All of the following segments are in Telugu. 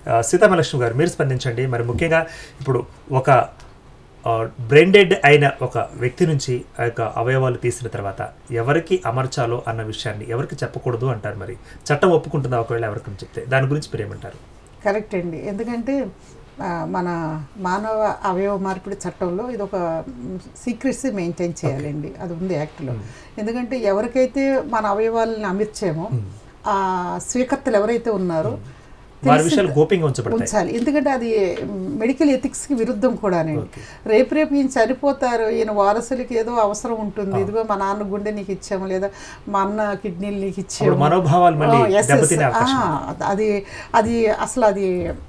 ఆ, సీతామహాలక్ష్మి గారు మీరు స్పందించండి మరి ముఖ్యంగా ఇప్పుడు ఒక బ్రెయిన్ డెడ్ అయిన ఒక వ్యక్తి నుంచి ఆ యొక్క అవయవాలు తీసిన తర్వాత ఎవరికి అమర్చాలో అన్న విషయాన్ని ఎవరికి చెప్పకూడదు అంటారు మరి చట్టం ఒప్పుకుంటుందా ఒకవేళ ఎవరికి చెప్తే దాని గురించి మీరు ఏమంటారు కరెక్ట్ అండి ఎందుకంటే ఆ, మన మానవ అవయవ మార్పిడి చట్టంలో ఇది ఒక సీక్రెట్సీ మెయింటైన్ చేయాలండి అది ఉంది యాక్ట్లో ఎందుకంటే ఎవరికైతే మన అవయవాలను అమర్చామో ఆ స్వీకర్తలు ఎవరైతే ఉన్నారో వారి తెలిసి- విషయాలు గోప్యంగా ఉంచబడతాయి ఉంచాలి ఎందుకంటే అది మెడికల్ ఎథిక్స్కి విరుద్ధం కూడానండి రేపు రేపు ఈయన చనిపోతారు ఈయన వారసులకి ఏదో అవసరం ఉంటుంది ఇదిగో మా నాన్న గుండె నీకు ఇచ్చాము లేదా మా అన్న కిడ్నీలు నీకు ఇచ్చాము అప్పుడు మనోభావాలు మళ్ళీ Oh, yes, yes. దెబ్బతినే అవకాశం ఆ, అది అది అసలు అది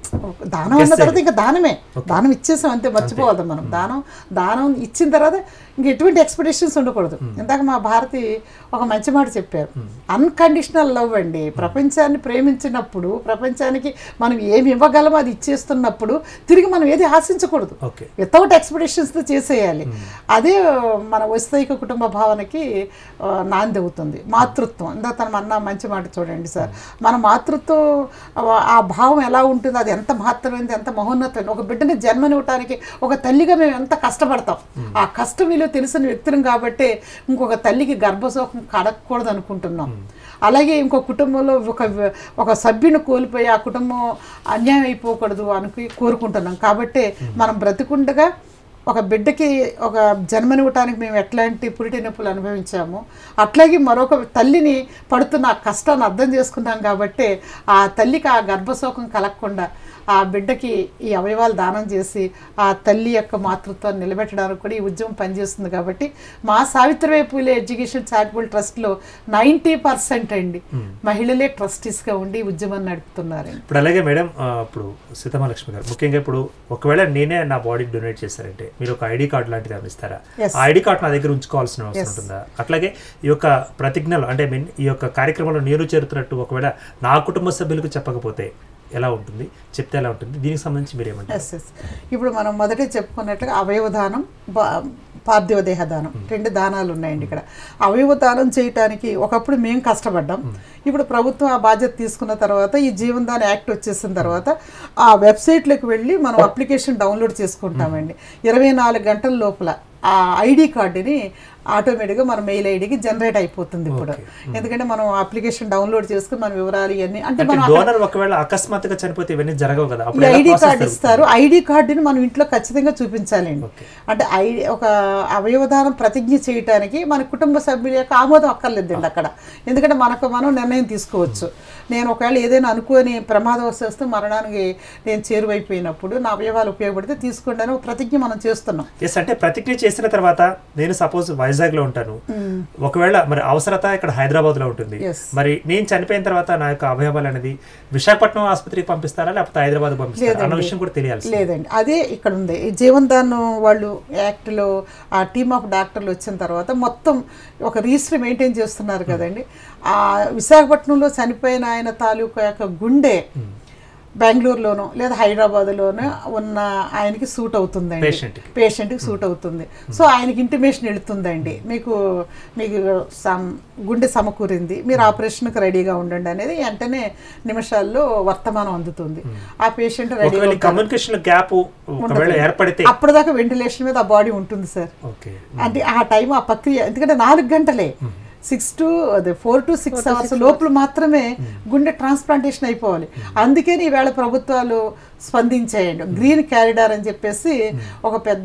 దానం అన్న తర్వాత ఇంకా దానమే దానం ఇచ్చేసాం అంతే మర్చిపోవద్దు మనం దానం దానం ఇచ్చిన తర్వాత ఇంక ఎటువంటి ఎక్స్పెక్టేషన్స్ ఉండకూడదు ఇందాక మా భారతి ఒక మంచి మాట చెప్పారు అన్కండిషనల్ లవ్ అండి ప్రపంచాన్ని ప్రేమించినప్పుడు ప్రపంచానికి మనం ఏమి ఇవ్వగలమో అది ఇచ్చేస్తున్నప్పుడు తిరిగి మనం ఏది ఆశించకూడదు ఓకే వితౌట్ ఎక్స్పెక్టేషన్స్తో చేసేయాలి అదే మన వైస్థాయిక కుటుంబ భావనకి ఆ, నాంది అవుతుంది మాతృత్వం ఇందా తన అన్న మంచి మాట చూడండి సార్ మన మాతృత్వం ఆ- ఆ భావం ఎలా ఉంటుంది అది ఎంత మహత్తరమైనది ఎంత మహోన్నతమైనది ఒక బిడ్డని జన్మనివ్వటానికి ఒక తల్లిగా మేము ఎంత కష్టపడతాం ఆ కష్టం విలువ తెలిసిన వ్యక్తులం కాబట్టి ఇంకొక తల్లికి గర్భశోకం కడగకూడదు అనుకుంటున్నాం అలాగే ఇంకో కుటుంబంలో ఒక ఒక సభ్యుని కోల్పోయి ఆ కుటుంబం అన్యాయం అయిపోకూడదు అని కోరుకుంటున్నాం కాబట్టి మనం బ్రతికుండగా ఒక బిడ్డకి ఒక జన్మనివ్వటానికి మేము ఎట్లాంటి పురిటి నొప్పులు అనుభవించాము అట్లాగే మరొక తల్లిని పడుతున్న ఆ కష్టాన్ని అర్థం చేసుకున్నాం కాబట్టి ఆ తల్లికి ఆ గర్భశోకం కలగకుండా ఆ బిడ్డకి ఈ అవయవాలు దానం చేసి ఆ తల్లి యొక్క మాతృత్వాన్ని నిలబెట్టడానికి కూడా ఈ ఉద్యమం పనిచేస్తుంది కాబట్టి మా సావిత్రిబాయి పూలే ఎడ్యుకేషన్ చారిటబుల్ ట్రస్ట్లో నైంటీ పర్సెంట్ అండి మహిళలే ట్రస్టీస్గా ఉండి ఈ ఉద్యమాన్ని నడుపుతున్నారండి ఇప్పుడు అలాగే మేడం ఆ, ఇప్పుడు సీతమహాలక్ష్మి గారు ముఖ్యంగా ఇప్పుడు ఒకవేళ నేనే నా బాడీ డొనేట్ చేశారంటే మీరు ఒక ఐడి కార్డు లాంటిది ఏమైనా ఇస్తారా Yes. ఆ ఐడి కార్డు నా దగ్గర ఉంచుకోవాల్సిన అవసరం ఉంటుందా అట్లాగే ఈ యొక్క ప్రతిజ్ఞలు అంటే మీన్ ఈ యొక్క కార్యక్రమంలో నేను చేరుతున్నట్టు ఒకవేళ నా కుటుంబ సభ్యులకు చెప్పకపోతే ఎలా ఉంటుంది చెప్తే ఎలా ఉంటుంది దీనికి సంబంధించి మీరు ఏమంటారు ఎస్ ఎస్ ఇప్పుడు మనం మొదటే చెప్పుకున్నట్లుగా అవయవ దానం బా- పార్థివ దేహ దానం రెండు దానాలు ఉన్నాయండి ఇక్కడ అవయవ దానం చేయటానికి ఒకప్పుడు మేము కష్టపడ్డాం ఇప్పుడు ప్రభుత్వం ఆ బాధ్యత తీసుకున్న తర్వాత ఈ జీవన్ దాన్ యాక్ట్ వచ్చేసిన తర్వాత ఆ వెబ్సైట్లోకి వెళ్ళి మనం అప్లికేషన్ డౌన్లోడ్ చేసుకుంటామండి ఇరవై నాలుగు గంటల లోపల ఆ ఐడి కార్డుని ఆటోమేటిక్గా మన మెయిల్ ఐడికి జనరేట్ అయిపోతుంది ఇప్పుడు ఎందుకంటే మనం అప్లికేషన్ డౌన్లోడ్ చేసుకుని మన వివరాలు ఇవన్నీ అంటే అంటే మనం డోనర్ ఒకవేళ అకస్మాత్తుగా చనిపోతే ఇవన్నీ జరగవు కదా ఈ అప్పుడు ఎలా ఐడి process కార్డు జరుగుతుంది? ఇస్తారు ఐడి కార్డుని మనం ఇంట్లో ఖచ్చితంగా చూపించాలండి Okay. అంటే ఐడి ఒక అవయవదానం ప్రతిజ్ఞ చేయటానికి మన కుటుంబ సభ్యుల యొక్క ఆమోదం అక్కర్లేదండి అక్కడ ఎందుకంటే మనకు మనం నిర్ణయం తీసుకోవచ్చు నేను ఒకవేళ ఏదైనా అనుకోని ప్రమాదవశాస్తు మరణానికి నేను చేరువైపోయినప్పుడు నా అవయవాలు ఉపయోగపడితే తీసుకోండి అని ఒక ప్రతిజ్ఞ మనం చేస్తున్నాం ఎస్ అంటే ప్రతిజ్ఞ చేసిన తర్వాత నేను సపోజ్ వైజాగ్ లో ఉంటాను ఒకవేళ మరి అవసరత ఇక్కడ హైదరాబాద్ లో ఉంటుంది Yes. మరి నేను చనిపోయిన తర్వాత నా యొక్క అవయవాలు అనేది విశాఖపట్నం ఆసుపత్రికి పంపిస్తారా లేకపోతే హైదరాబాద్ పంపిస్తారా అన్న లేదండి. విషయం కూడా తెలియాల్సి లేదండి అదే ఇక్కడ ఉంది ఈ జీవన్ దాన్ వాళ్ళు యాక్ట్లో ఆ టీమ్ ఆఫ్ డాక్టర్లు వచ్చిన తర్వాత మొత్తం ఒక రిజిస్టర్ మెయింటైన్ చేస్తున్నారు కదండి ఆ విశాఖపట్నంలో చనిపోయిన ఆయన తాలూకా యొక్క గుండె బెంగళూరులోనో లేదా హైదరాబాద్లోనో ఉన్న ఆయనకి సూట్ అవుతుందండి Patient కి. పేషెంట్కి సూట్ అవుతుంది సో ఆయనకి ఇంటిమేషన్ వెళుతుందండి మీకు మీకు సమ్ గుండె సమకూరింది మీరు ఆపరేషన్కి రెడీగా ఉండండి అనేది వెంటనే నిమిషాల్లో వర్తమానం అందుతుంది ఆ పేషెంట్ రెడీగా ఒకవేళ కమ్యూనికేషన్ గ్యాప్ ఒకవేళ ఏర్పడితే అప్పటిదాకా వెంటిలేషన్ మీద ఆ బాడీ ఉంటుంది సార్ ఓకే అంటే ఆ టైం ఆ ప్రక్రియ ఎందుకంటే నాలుగు గంటలే సిక్స్ టు అదే ఫోర్ టు సిక్స్ అవర్స్ లోపల మాత్రమే గుండె ట్రాన్స్ప్లాంటేషన్ అయిపోవాలి అందుకని ఈవేళ ప్రభుత్వాలు స్పందించాయండి గ్రీన్ క్యారిడార్ అని చెప్పేసి ఒక పెద్ద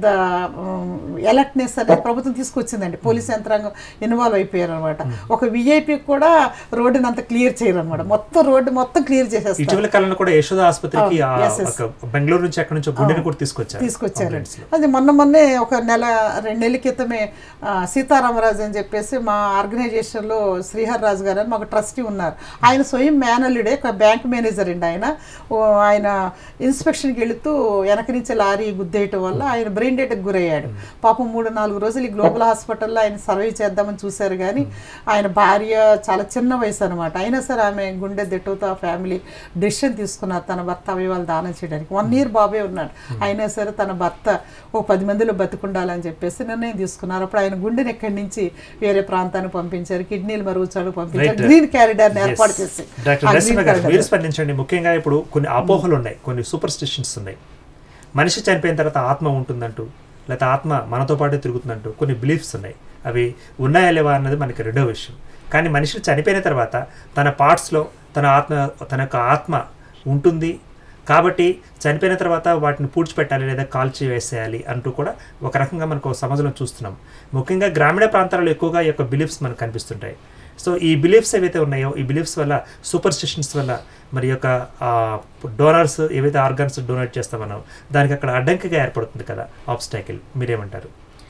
ఎలర్ట్నెస్ అనేది ప్రభుత్వం తీసుకొచ్చిందండి పోలీస్ యంత్రాంగం ఇన్వాల్వ్ అయిపోయారు అనమాట ఒక విఐపి కూడా రోడ్డుని అంత క్లియర్ చేయరు అనమాట మొత్తం రోడ్డు మొత్తం క్లియర్ చేసేస్తారు ఇటీవల కాలంలో కూడా యశోద ఆసుపత్రికి ఆ yes, yes. ఒక బెంగళూరు నుంచి అక్కడ నుంచి ఒక గుండెని కూడా తీసుకొచ్చారు తీసుకొచ్చారు ambulance లో. అది మొన్న మొన్నే ఒక నెల రెండు నెలల క్రితమే ఆ, సీతారామరాజు అని చెప్పేసి మా ఆర్గనైజేషన్లో శ్రీహర్ రాజు గారు అని మాకు ట్రస్టీ ఉన్నారు ఆయన స్వయం మేనల్లుడే ఒక బ్యాంక్ మేనేజర్ అండి ఆయన ఓ, ఆయన ఇన్స్పెక్షన్కి వెళుతూ వెనక నుంచి లారీ గుద్దేయటం వల్ల ఆయన బ్రెయిన్ డేట్కి గురయ్యాడు పాపం మూడు నాలుగు రోజులు ఈ గ్లోబల్ హాస్పిటల్లో ఆయన సర్వే చేద్దామని చూశారు కానీ ఆయన భార్య చాలా చిన్న వయసు అనమాట అయినా సరే ఆమె గుండె దిట్టుతో ఆ ఫ్యామిలీ డెసిషన్ తీసుకున్నారు తన భర్త అవయవాలు దానం చేయడానికి వన్ ఇయర్ బాబే ఉన్నాడు అయినా సరే తన భర్త ఓ పది మందిలో బతుకుండాలని చెప్పేసి నిర్ణయం తీసుకున్నారు అప్పుడు ఆయన గుండెని ఎక్కడి నుంచి వేరే ప్రాంతానికి పంపించారు కిడ్నీలు మరుగుచాడు పంపించారు Right. గ్రీన్ క్యారిడార్ని ఏర్పాటు చేసి డాక్టర్ ఆ నరసింహ green గారు corridor. మీరు స్పందించండి ముఖ్యంగా ఇప్పుడు కొన్ని అపోహలు ఉన్నాయి కొన్ని సూపర్ స్టిషన్స్ ఉన్నాయి మనిషి చనిపోయిన తర్వాత ఆత్మ ఉంటుందంటూ లేకపోతే ఆత్మ మనతో పాటే తిరుగుతుందంటూ కొన్ని బిలీఫ్స్ ఉన్నాయి అవి ఉన్నాయా లేవా అన్నది మనకి రెండో విషయం కానీ మనిషి చనిపోయిన తర్వాత తన పార్ట్స్లో తన ఆత్మ తన యొక్క ఆత్మ ఉంటుంది కాబట్టి చనిపోయిన తర్వాత వాటిని పూడ్చిపెట్టాలి లేదా కాల్చి వేసేయాలి అంటూ కూడా ఒక రకంగా మనకు ఒక సమాజంలో చూస్తున్నాం ముఖ్యంగా గ్రామీణ ప్రాంతాలలో ఎక్కువగా ఈ యొక్క బిలీఫ్స్ మనకు కనిపిస్తుంటాయి సో ఈ బిలీఫ్స్ ఏవైతే ఉన్నాయో ఈ బిలీఫ్స్ వల్ల సూపర్ స్టిషన్స్ వల్ల మరి యొక్క డోనర్స్ ఏవైతే ఆర్గాన్స్ డొనేట్ చేస్తామన్నాం దానికి అక్కడ అడ్డంకిగా ఏర్పడుతుంది కదా ఆబ్స్టాకిల్ మీరేమంటారు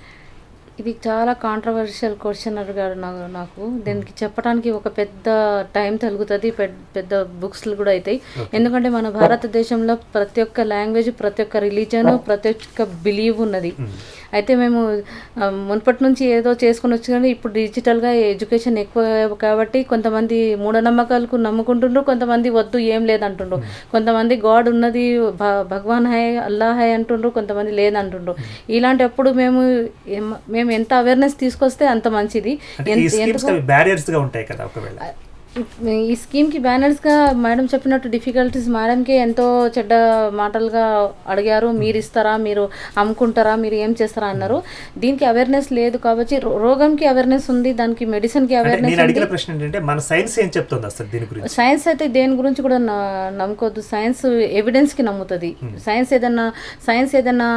ఇది చాలా కాంట్రవర్షియల్ క్వశ్చన్ అడిగాడు నాకు నాకు దీనికి చెప్పడానికి ఒక పెద్ద టైం తగ్గుతుంది పెద్ద పెద్ద బుక్స్లు కూడా అవుతాయి ఎందుకంటే మన భారతదేశంలో ప్రతి ఒక్క లాంగ్వేజ్ ప్రతి ఒక్క రిలీజన్ ప్రతి ఒక్క బిలీవ్ ఉన్నది అయితే మేము ఆ, మునుపటి నుంచి ఏదో చేసుకుని వచ్చి కానీ ఇప్పుడు డిజిటల్గా ఎడ్యుకేషన్ ఎక్కువ కాబట్టి కొంతమంది మూఢనమ్మకాలకు నమ్ముకుంటుండ్రు కొంతమంది వద్దు ఏం లేదంటుండ్రు కొంతమంది గాడ్ ఉన్నది భ- భగవాన్ హై అల్లా హై అంటుండ్రు కొంతమంది లేదంటుండ్రు ఇలాంటప్పుడు మేము ఏం- మేము ఎంత అవేర్నెస్ తీసుకొస్తే అంత మంచిది అంటే ఈ ఎంత- స్కీమ్స్ అవి barriers గా ఉంటాయి కదా ఒకవేళ ఈ- ఈ స్కీమ్కి బ్యానర్స్గా మేడం చెప్పినట్టు డిఫికల్టీస్ మేడంకి ఎంతో చెడ్డ మాటలుగా అడిగారు మీరు ఇస్తారా మీరు అమ్ముకుంటారా మీరు ఏం చేస్తారా అన్నారు దీనికి అవేర్నెస్ లేదు కాబట్టి రో- రోగంకి అవేర్నెస్ ఉంది దానికి మెడిసిన్కి అంటే అవేర్నెస్ నేను ఉంది అడిగిన ప్రశ్న ఏంటంటే మన సైన్స్ ఏం చెప్తుంది అసలు దీని గురించి సైన్స్ అయితే దేని గురించి కూడా న- నమ్ముకోవద్దు సైన్స్ ఎవిడెన్స్కి నమ్ముతుంది సైన్స్ ఏదన్నా సైన్స్ ఏదన్నా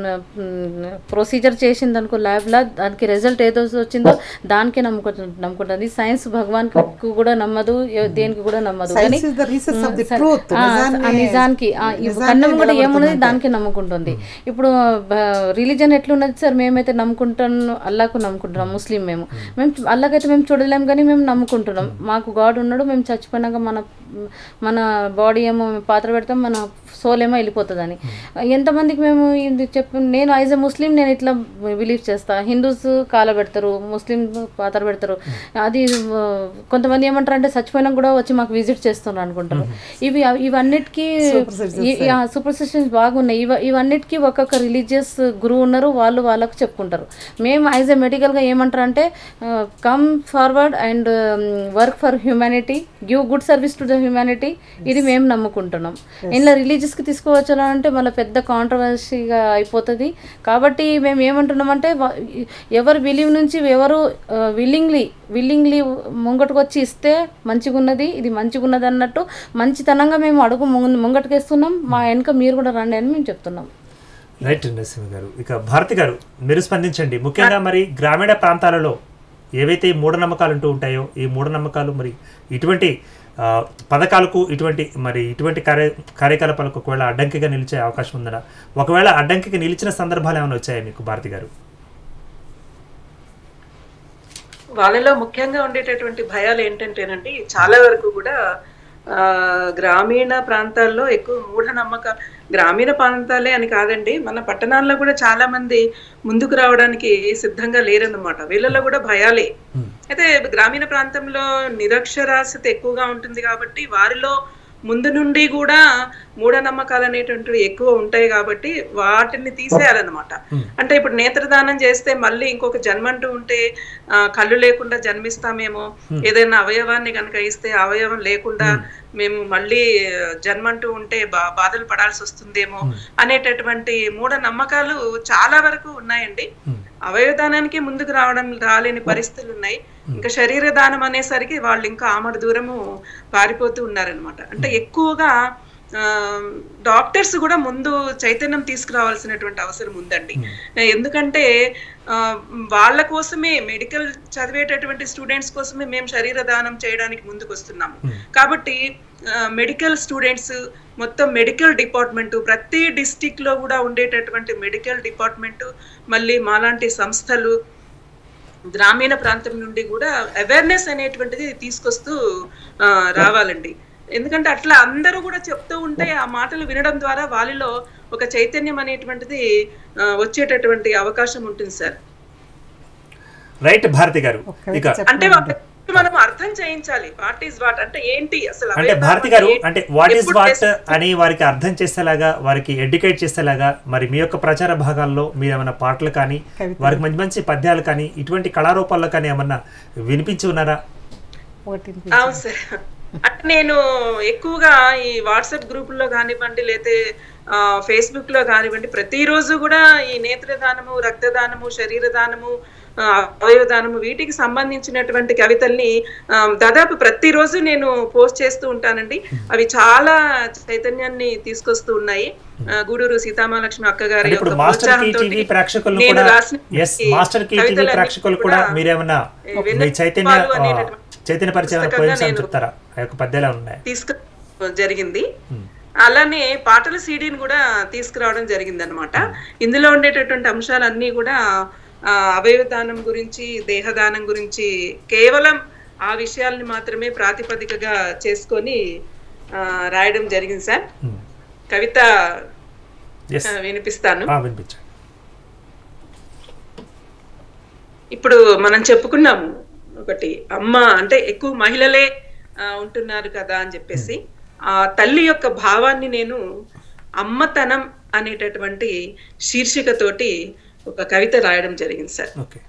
ప్రొసీజర్ చేసింది అనుకో ల్యాబ్లో దానికి రిజల్ట్ ఏదో వచ్చిందో దానికే నమ్ముకు నమ్ముకుంటుంది సైన్స్ భగవాన్ కూడా నమ్మదు ఎ- దేనికి కూడా నమ్మదు కానీ Science is the research of the సరే. truth. ఆ, నిజాన్ని- ఆ నిజానికి ఆ, ఈ నిజాన్ని కన్నం కూడా ఏమున్నది నిలబడుతుందంటే. దానికి నమ్ముకుంటుంది ఇప్పుడు రిలీజన్ ఎట్లున్నది సార్ మేమైతే నమ్ముకుంటాం అల్లాకు నమ్ముకుంటున్నాం ముస్లిం మేము మేము అల్లాకైతే మేము చూడలేం కానీ మేము నమ్ముకుంటున్నాం మాకు గాడ్ ఉన్నాడు మేము చచ్చిపోయినాక మన మన బాడీ ఏమో మేము పాత్ర పెడతాం మన సోల్ ఏమో వెళ్ళిపోతుందని ఎంతమందికి మేము ఇది చెప్పు నేను యాజ్ ఎ ముస్లిం నేను ఇట్లా బిలీవ్ చేస్తా హిందూస్ కాల పెడతారు ముస్లిం పాత్ర పెడతారు అది ఆ, కొంతమంది ఏమంటారు అంటే చచ్చిపోయినా కూడా వచ్చి మాకు విజిట్ చేస్తున్నారు అనుకుంటారు ఇవి ఇవన్నిటికీ సూపర్స్టిషన్స్ బాగున్నాయి ఇవ ఇవన్నిటికీ ఒక్కొక్క రిలీజియస్ గురువు ఉన్నారు వాళ్ళు వాళ్ళకు చెప్పుకుంటారు మేము యాజ్ ఎ మెడికల్గా ఏమంటారు అంటే come forward and work for humanity give good service to the humanity ఇది మేము నమ్ముకుంటున్నాం ఇంట్లో రిలీజియస్కి తీసుకువచ్చాను అంటే మళ్ళీ పెద్ద కాంట్రవర్సీగా అయిపోతుంది కాబట్టి మేము ఏమంటున్నామంటే వా- ఎవరు బిలీవ్ నుంచి ఎవరు విల్లింగ్లీ విల్లింగ్లీ ముంగటికి వచ్చి ఇస్తే మంచిగా ఉన్నది ఇది మంచిగా ఉన్నది అన్నట్టు మంచితనంగా మేము అడుగు ముంగ- ముంగటికేస్తున్నాం మా వెనుక మీరు కూడా రండి అని మేము చెప్తున్నాం రైట్ నరసింహ గారు ఇక భారతి గారు మీరు స్పందించండి ముఖ్యంగా మరి గ్రామీణ ప్రాంతాలలో ఏవైతే ఈ మూఢనమ్మకాలు అంటూ ఉంటాయో ఈ మూఢనమ్మకాలు మరి ఇటువంటి ఆ, పథకాలకు ఇటువంటి మరి ఇటువంటి కార్య కార్యకలాపాలకు ఒకవేళ అడ్డంకిగా నిలిచే అవకాశం ఉందా ఒకవేళ అడ్డంకిగా నిలిచిన సందర్భాలు ఏమైనా వచ్చాయా మీకు భారతి గారు వాళ్ళలో ముఖ్యంగా ఉండేటటువంటి భయాలు ఏంటంటేనండి చాలా వరకు కూడా ఆ, గ్రామీణ ప్రాంతాల్లో ఎక్కువ మూఢనమ్మక గ్రామీణ ప్రాంతాలే అని కాదండి మన పట్టణాల్లో కూడా చాలా మంది ముందుకు రావడానికి సిద్ధంగా లేరన్నమాట వీళ్ళలో కూడా భయాలే అయితే గ్రామీణ ప్రాంతంలో నిరక్షరాస్యత ఎక్కువగా ఉంటుంది కాబట్టి వారిలో ముందు నుండి కూడా మూఢనమ్మకాలు అనేటువంటివి ఎక్కువ ఉంటాయి కాబట్టి వాటిని తీసేయాలన్నమాట అంటే ఇప్పుడు నేత్రదానం చేస్తే మళ్ళీ ఇంకొక జన్మ అంటూ ఉంటే ఆ, కళ్ళు లేకుండా జన్మిస్తామేమో ఏదైనా అవయవాన్ని కనుక ఇస్తే ఆ అవయవం లేకుండా మేము మళ్ళీ జన్మంటూ ఉంటే బా బాధలు పడాల్సి వస్తుందేమో అనేటటువంటి మూఢ నమ్మకాలు చాలా వరకు ఉన్నాయండి అవయవదానానికి ముందుకు రావడం రాలేని పరిస్థితులు ఉన్నాయి ఇంకా శరీర దానం అనేసరికి వాళ్ళు ఇంకా ఆమడ దూరము పారిపోతూ ఉన్నారనమాట అంటే ఎక్కువగా ఆ, డాక్టర్స్ కూడా ముందు చైతన్యం తీసుకురావాల్సినటువంటి అవసరం ఉందండి ఎందుకంటే ఆ, వాళ్ళ కోసమే మెడికల్ చదివేటటువంటి స్టూడెంట్స్ కోసమే మేము శరీర దానం చేయడానికి ముందుకు వస్తున్నాము కాబట్టి మెడికల్ స్టూడెంట్స్ మొత్తం మెడికల్ డిపార్ట్మెంట్ ప్రతి డిస్టిక్ లో కూడా ఉండేటటువంటి మెడికల్ డిపార్ట్మెంట్ మళ్ళీ మాలాంటి సంస్థలు గ్రామీణ ప్రాంతం నుండి కూడా అవేర్నెస్ అనేటువంటిది తీసుకొస్తూ ఆ, రావాలండి ఎందుకంటే అట్లా అందరూ కూడా చెప్తూ ఉంటే ఆ మాటలు వినడం ద్వారా వాళ్ళలో ఒక చైతన్యం అనేటువంటిది ఆ, వచ్చేటటువంటి అవకాశం ఉంటుంది సార్ రైట్ భారతి గారు ఒక్క ఇక అంటే వాళ్ళకి మనం అర్థం చేయించాలి వాట్ ఈస్ వాట్ అంటే ఏంటి అసలు అంటే అవయవాలు భారతి గారు ఏంటి? అంటే వాట్ ఈస్ ఎప్పుడు వాట్ చేస్తారు? అని వారికి అర్థం చేసేలాగా వారికి ఎడ్యుకేట్ చేసేలాగా మరి మీ యొక్క ప్రచార భాగాల్లో మీరు ఏమైనా పాటలు కానీ కవితలు. వారికి మంచి మంచి పద్యాలు కానీ ఇటువంటి కళారూపాల్లో కానీ ఏమన్నా వినిపించి ఉన్నారా ఒకటి అవును సార్ అంటే నేను ఎక్కువగా ఈ వాట్సాప్ గ్రూపుల్లో కానివ్వండి లేతే ఆ, ఫేస్బుక్ లో కానివ్వండి ప్రతిరోజు కూడా ఈ నేత్రదానము రక్తదానము శరీర దానము ఆ, అవయవ దానము వీటికి సంబంధించినటువంటి కవితల్ని ఆ, దాదాపు ప్రతిరోజు నేను పోస్ట్ చేస్తూ ఉంటానండి అవి చాలా చైతన్యాన్ని తీసుకొస్తూ ఉన్నాయి ఆ, గూడూరు సీతామహాలక్ష్మి అక్క గారి అంటే ఇప్పుడు యొక్క మాస్టర్ ప్రోత్సాహంతోటి టీవీ ప్రేక్షకులు నేను కూడా రాసిన ఎస్ మాస్టర్ టీవీ కవితలన్నీ ప్రేక్షకులు కూడా మీరేమన్నా వెన్నెల మీ చైతన్య పాలు అనేటటువంటి చైతన్య పరిచయం పుస్తకంగా పోయిమ్స్ అని నేను- చెప్తారా ఆ యొక్క పద్యాలు ఉన్నాయి తీసుకు జరిగింది అలానే పాటల సీడీని కూడా తీసుకురావడం జరిగింది అనమాట ఇందులో ఉండేటటువంటి అంశాలన్నీ కూడా ఆ, అవయవ దానం గురించి దేహదానం గురించి కేవలం ఆ విషయాల్ని మాత్రమే ప్రాతిపదికగా చేసుకొని ఆ, రాయడం జరిగింది సార్ కవిత ఎస్ ఆ, వినిపిస్తాను వినిపించండి ఇప్పుడు మనం చెప్పుకున్నాము ఒకటి అమ్మ అంటే ఎక్కువ మహిళలే ఆ, ఉంటున్నారు కదా అని చెప్పేసి ఆ తల్లి యొక్క భావాన్ని నేను అమ్మతనం అనేటటువంటి శీర్షికతోటి ఒక కవిత రాయడం జరిగింది సార్ ఓకే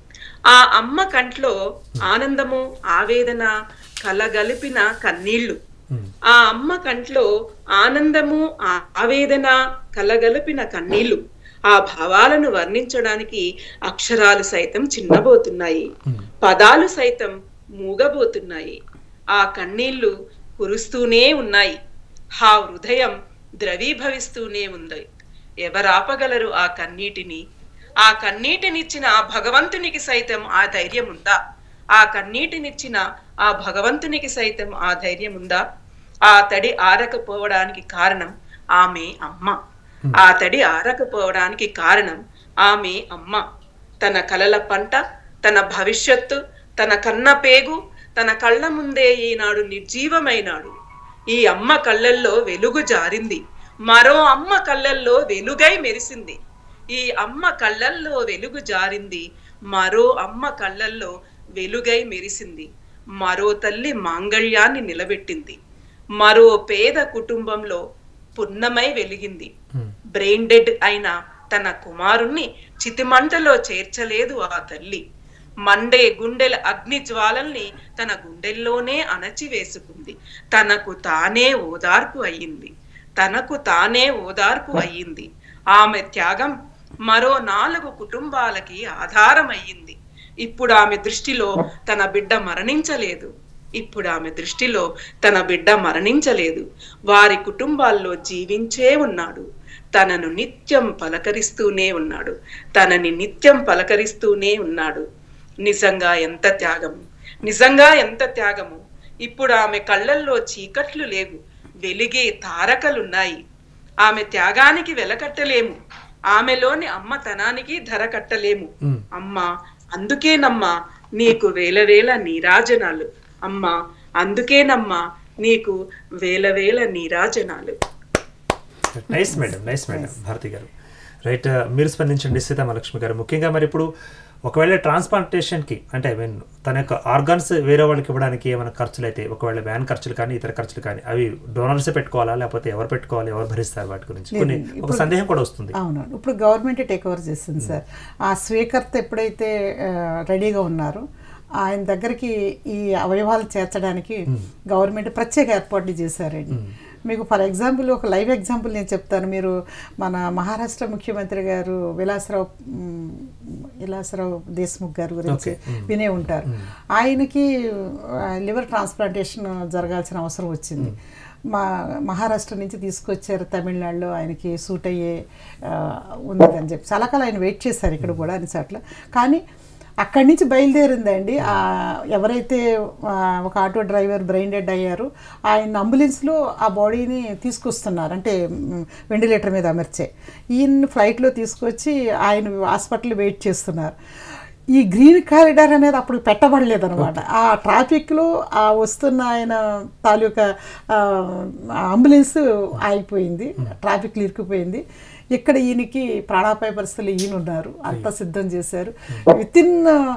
ఆ అమ్మ కంట్లో ఆనందము ఆవేదన కలగలిపిన కన్నీళ్లు ఆ అమ్మ కంట్లో ఆనందము ఆ- ఆవేదన కలగలిపిన కన్నీళ్లు ఆ భావాలను వర్ణించడానికి అక్షరాలు సైతం చిన్నబోతున్నాయి పదాలు సైతం మూగబోతున్నాయి ఆ కన్నీళ్లు కురుస్తూనే ఉన్నాయి ఆ హృదయం ద్రవీభవిస్తూనే ఉంది ఎవరాపగలరు ఆ కన్నీటిని ఆ కన్నీటినిచ్చిన ఆ భగవంతునికి సైతం ఆ ధైర్యం ఉందా ఆ కన్నీటినిచ్చిన ఆ భగవంతునికి సైతం ఆ ధైర్యం ఉందా ఆ తడి ఆరకపోవడానికి కారణం ఆమె అమ్మ ఆ తడి ఆరకపోవడానికి కారణం ఆమె అమ్మ తన కలల పంట తన భవిష్యత్తు తన కన్న పేగు తన కళ్ళ ముందే ఈనాడు నిర్జీవమైనాడు ఈ అమ్మ కళ్ళల్లో వెలుగు జారింది మరో అమ్మ కళ్ళల్లో వెలుగై మెరిసింది ఈ అమ్మ కళ్ళల్లో వెలుగు జారింది మరో అమ్మ కళ్ళల్లో వెలుగై మెరిసింది మరో తల్లి మాంగళ్యాన్ని నిలబెట్టింది మరో పేద కుటుంబంలో పున్నమై వెలిగింది బ్రెయిన్ డెడ్ అయిన తన కుమారుణ్ణి చితిమంటలో చేర్చలేదు ఆ తల్లి మండే గుండెల అగ్ని జ్వాలల్ని తన గుండెల్లోనే అణచివేసుకుంది తనకు తానే ఓదార్పు అయ్యింది తనకు తానే ఓదార్పు అయ్యింది ఆమె త్యాగం మరో నాలుగు కుటుంబాలకి ఆధారమయ్యింది ఇప్పుడు ఆమె దృష్టిలో తన బిడ్డ మరణించలేదు ఇప్పుడు ఆమె దృష్టిలో తన బిడ్డ మరణించలేదు వారి కుటుంబాల్లో జీవించే ఉన్నాడు తనను నిత్యం పలకరిస్తూనే ఉన్నాడు తనని నిత్యం పలకరిస్తూనే ఉన్నాడు నిజంగా ఎంత త్యాగము నిజంగా ఎంత త్యాగము ఇప్పుడు ఆమె కళ్ళల్లో చీకట్లు లేవు వెలిగే తారకలున్నాయి ఆమె త్యాగానికి వెలకట్టలేము ఆమెలోని అమ్మతనానికి ధర కట్టలేము అమ్మ అందుకేనమ్మా నీకు వేల వేల నీరాజనాలు అమ్మా అందుకేనమ్మా నీకు వేల వేల నీరాజనాలు nice madam nice madam Bharati garu right మీరు స్పందించండి సీతామహాలక్ష్మి గారు ముఖ్యంగా మరి ఇప్పుడు ఒకవేళ ట్రాన్స్ప్లాంటేషన్కి అంటే ఐ మీన్ తన యొక్క ఆర్గాన్స్ వేరే వాళ్ళకి ఇవ్వడానికి ఏమైనా ఖర్చులు అయితే ఒకవేళ వ్యాన్ ఖర్చులు కానీ ఇతర ఖర్చులు కానీ అవి డోనర్సే పెట్టుకోవాలా లేకపోతే ఎవరు పెట్టుకోవాలి ఎవరు భరిస్తారు వాటి గురించి కొన్ని ఒక సందేహం కూడా వస్తుంది అవునవును ఇప్పుడు గవర్నమెంట్ టేక్ ఓవర్ చేస్తుంది సార్ ఆ స్వీకర్త ఎప్పుడైతే ఆ, రెడీగా ఉన్నారో ఆయన దగ్గరికి ఈ అవయవాలు చేర్చడానికి గవర్నమెంట్ ప్రత్యేక ఏర్పాట్లు చేశారండి మీకు ఫర్ ఎగ్జాంపుల్ ఒక లైవ్ ఎగ్జాంపుల్ నేను చెప్తాను మీరు మన మహారాష్ట్ర ముఖ్యమంత్రి గారు విలాసరావు మ్, విలాసరావు దేశ్ముఖ్ గారి గురించి వినే ఉంటారు ఆయనకి లివర్ ట్రాన్స్ప్లాంటేషన్ జరగాల్సిన అవసరం వచ్చింది మా మహారాష్ట్ర నుంచి తీసుకొచ్చారు తమిళనాడులో ఆయనకి సూట్ అయ్యే ఆ, ఉన్నదని చెప్పి చాలా కాలం ఆయన వెయిట్ చేశారు ఇక్కడ కూడా అన్ని చోట్ల కానీ అక్కడి నుంచి బయలుదేరిందండి ఆ, ఎవరైతే ఆ, ఒక ఆటో డ్రైవర్ బ్రెయిన్ డెడ్ అయ్యారు ఆయన అంబులెన్స్లో ఆ బాడీని తీసుకొస్తున్నారు అంటే వెంటిలేటర్ మీద అమర్చే ఈయన ఫ్లైట్లో తీసుకొచ్చి ఆయన హాస్పిటల్ వెయిట్ చేస్తున్నారు ఈ గ్రీన్ కారిడార్ అనేది అప్పుడు పెట్టబడలేదు అనమాట ఆ ట్రాఫిక్లో ఆ వస్తున్న ఆయన తాలూకా ఆ, అంబులెన్స్ ఆగిపోయింది ట్రాఫిక్లో ఇరుక్కుపోయింది ఇక్కడ ఈయనకి ప్రాణాపాయ పరిస్థితులు ఈయన ఉన్నారు అంతా సిద్ధం చేశారు within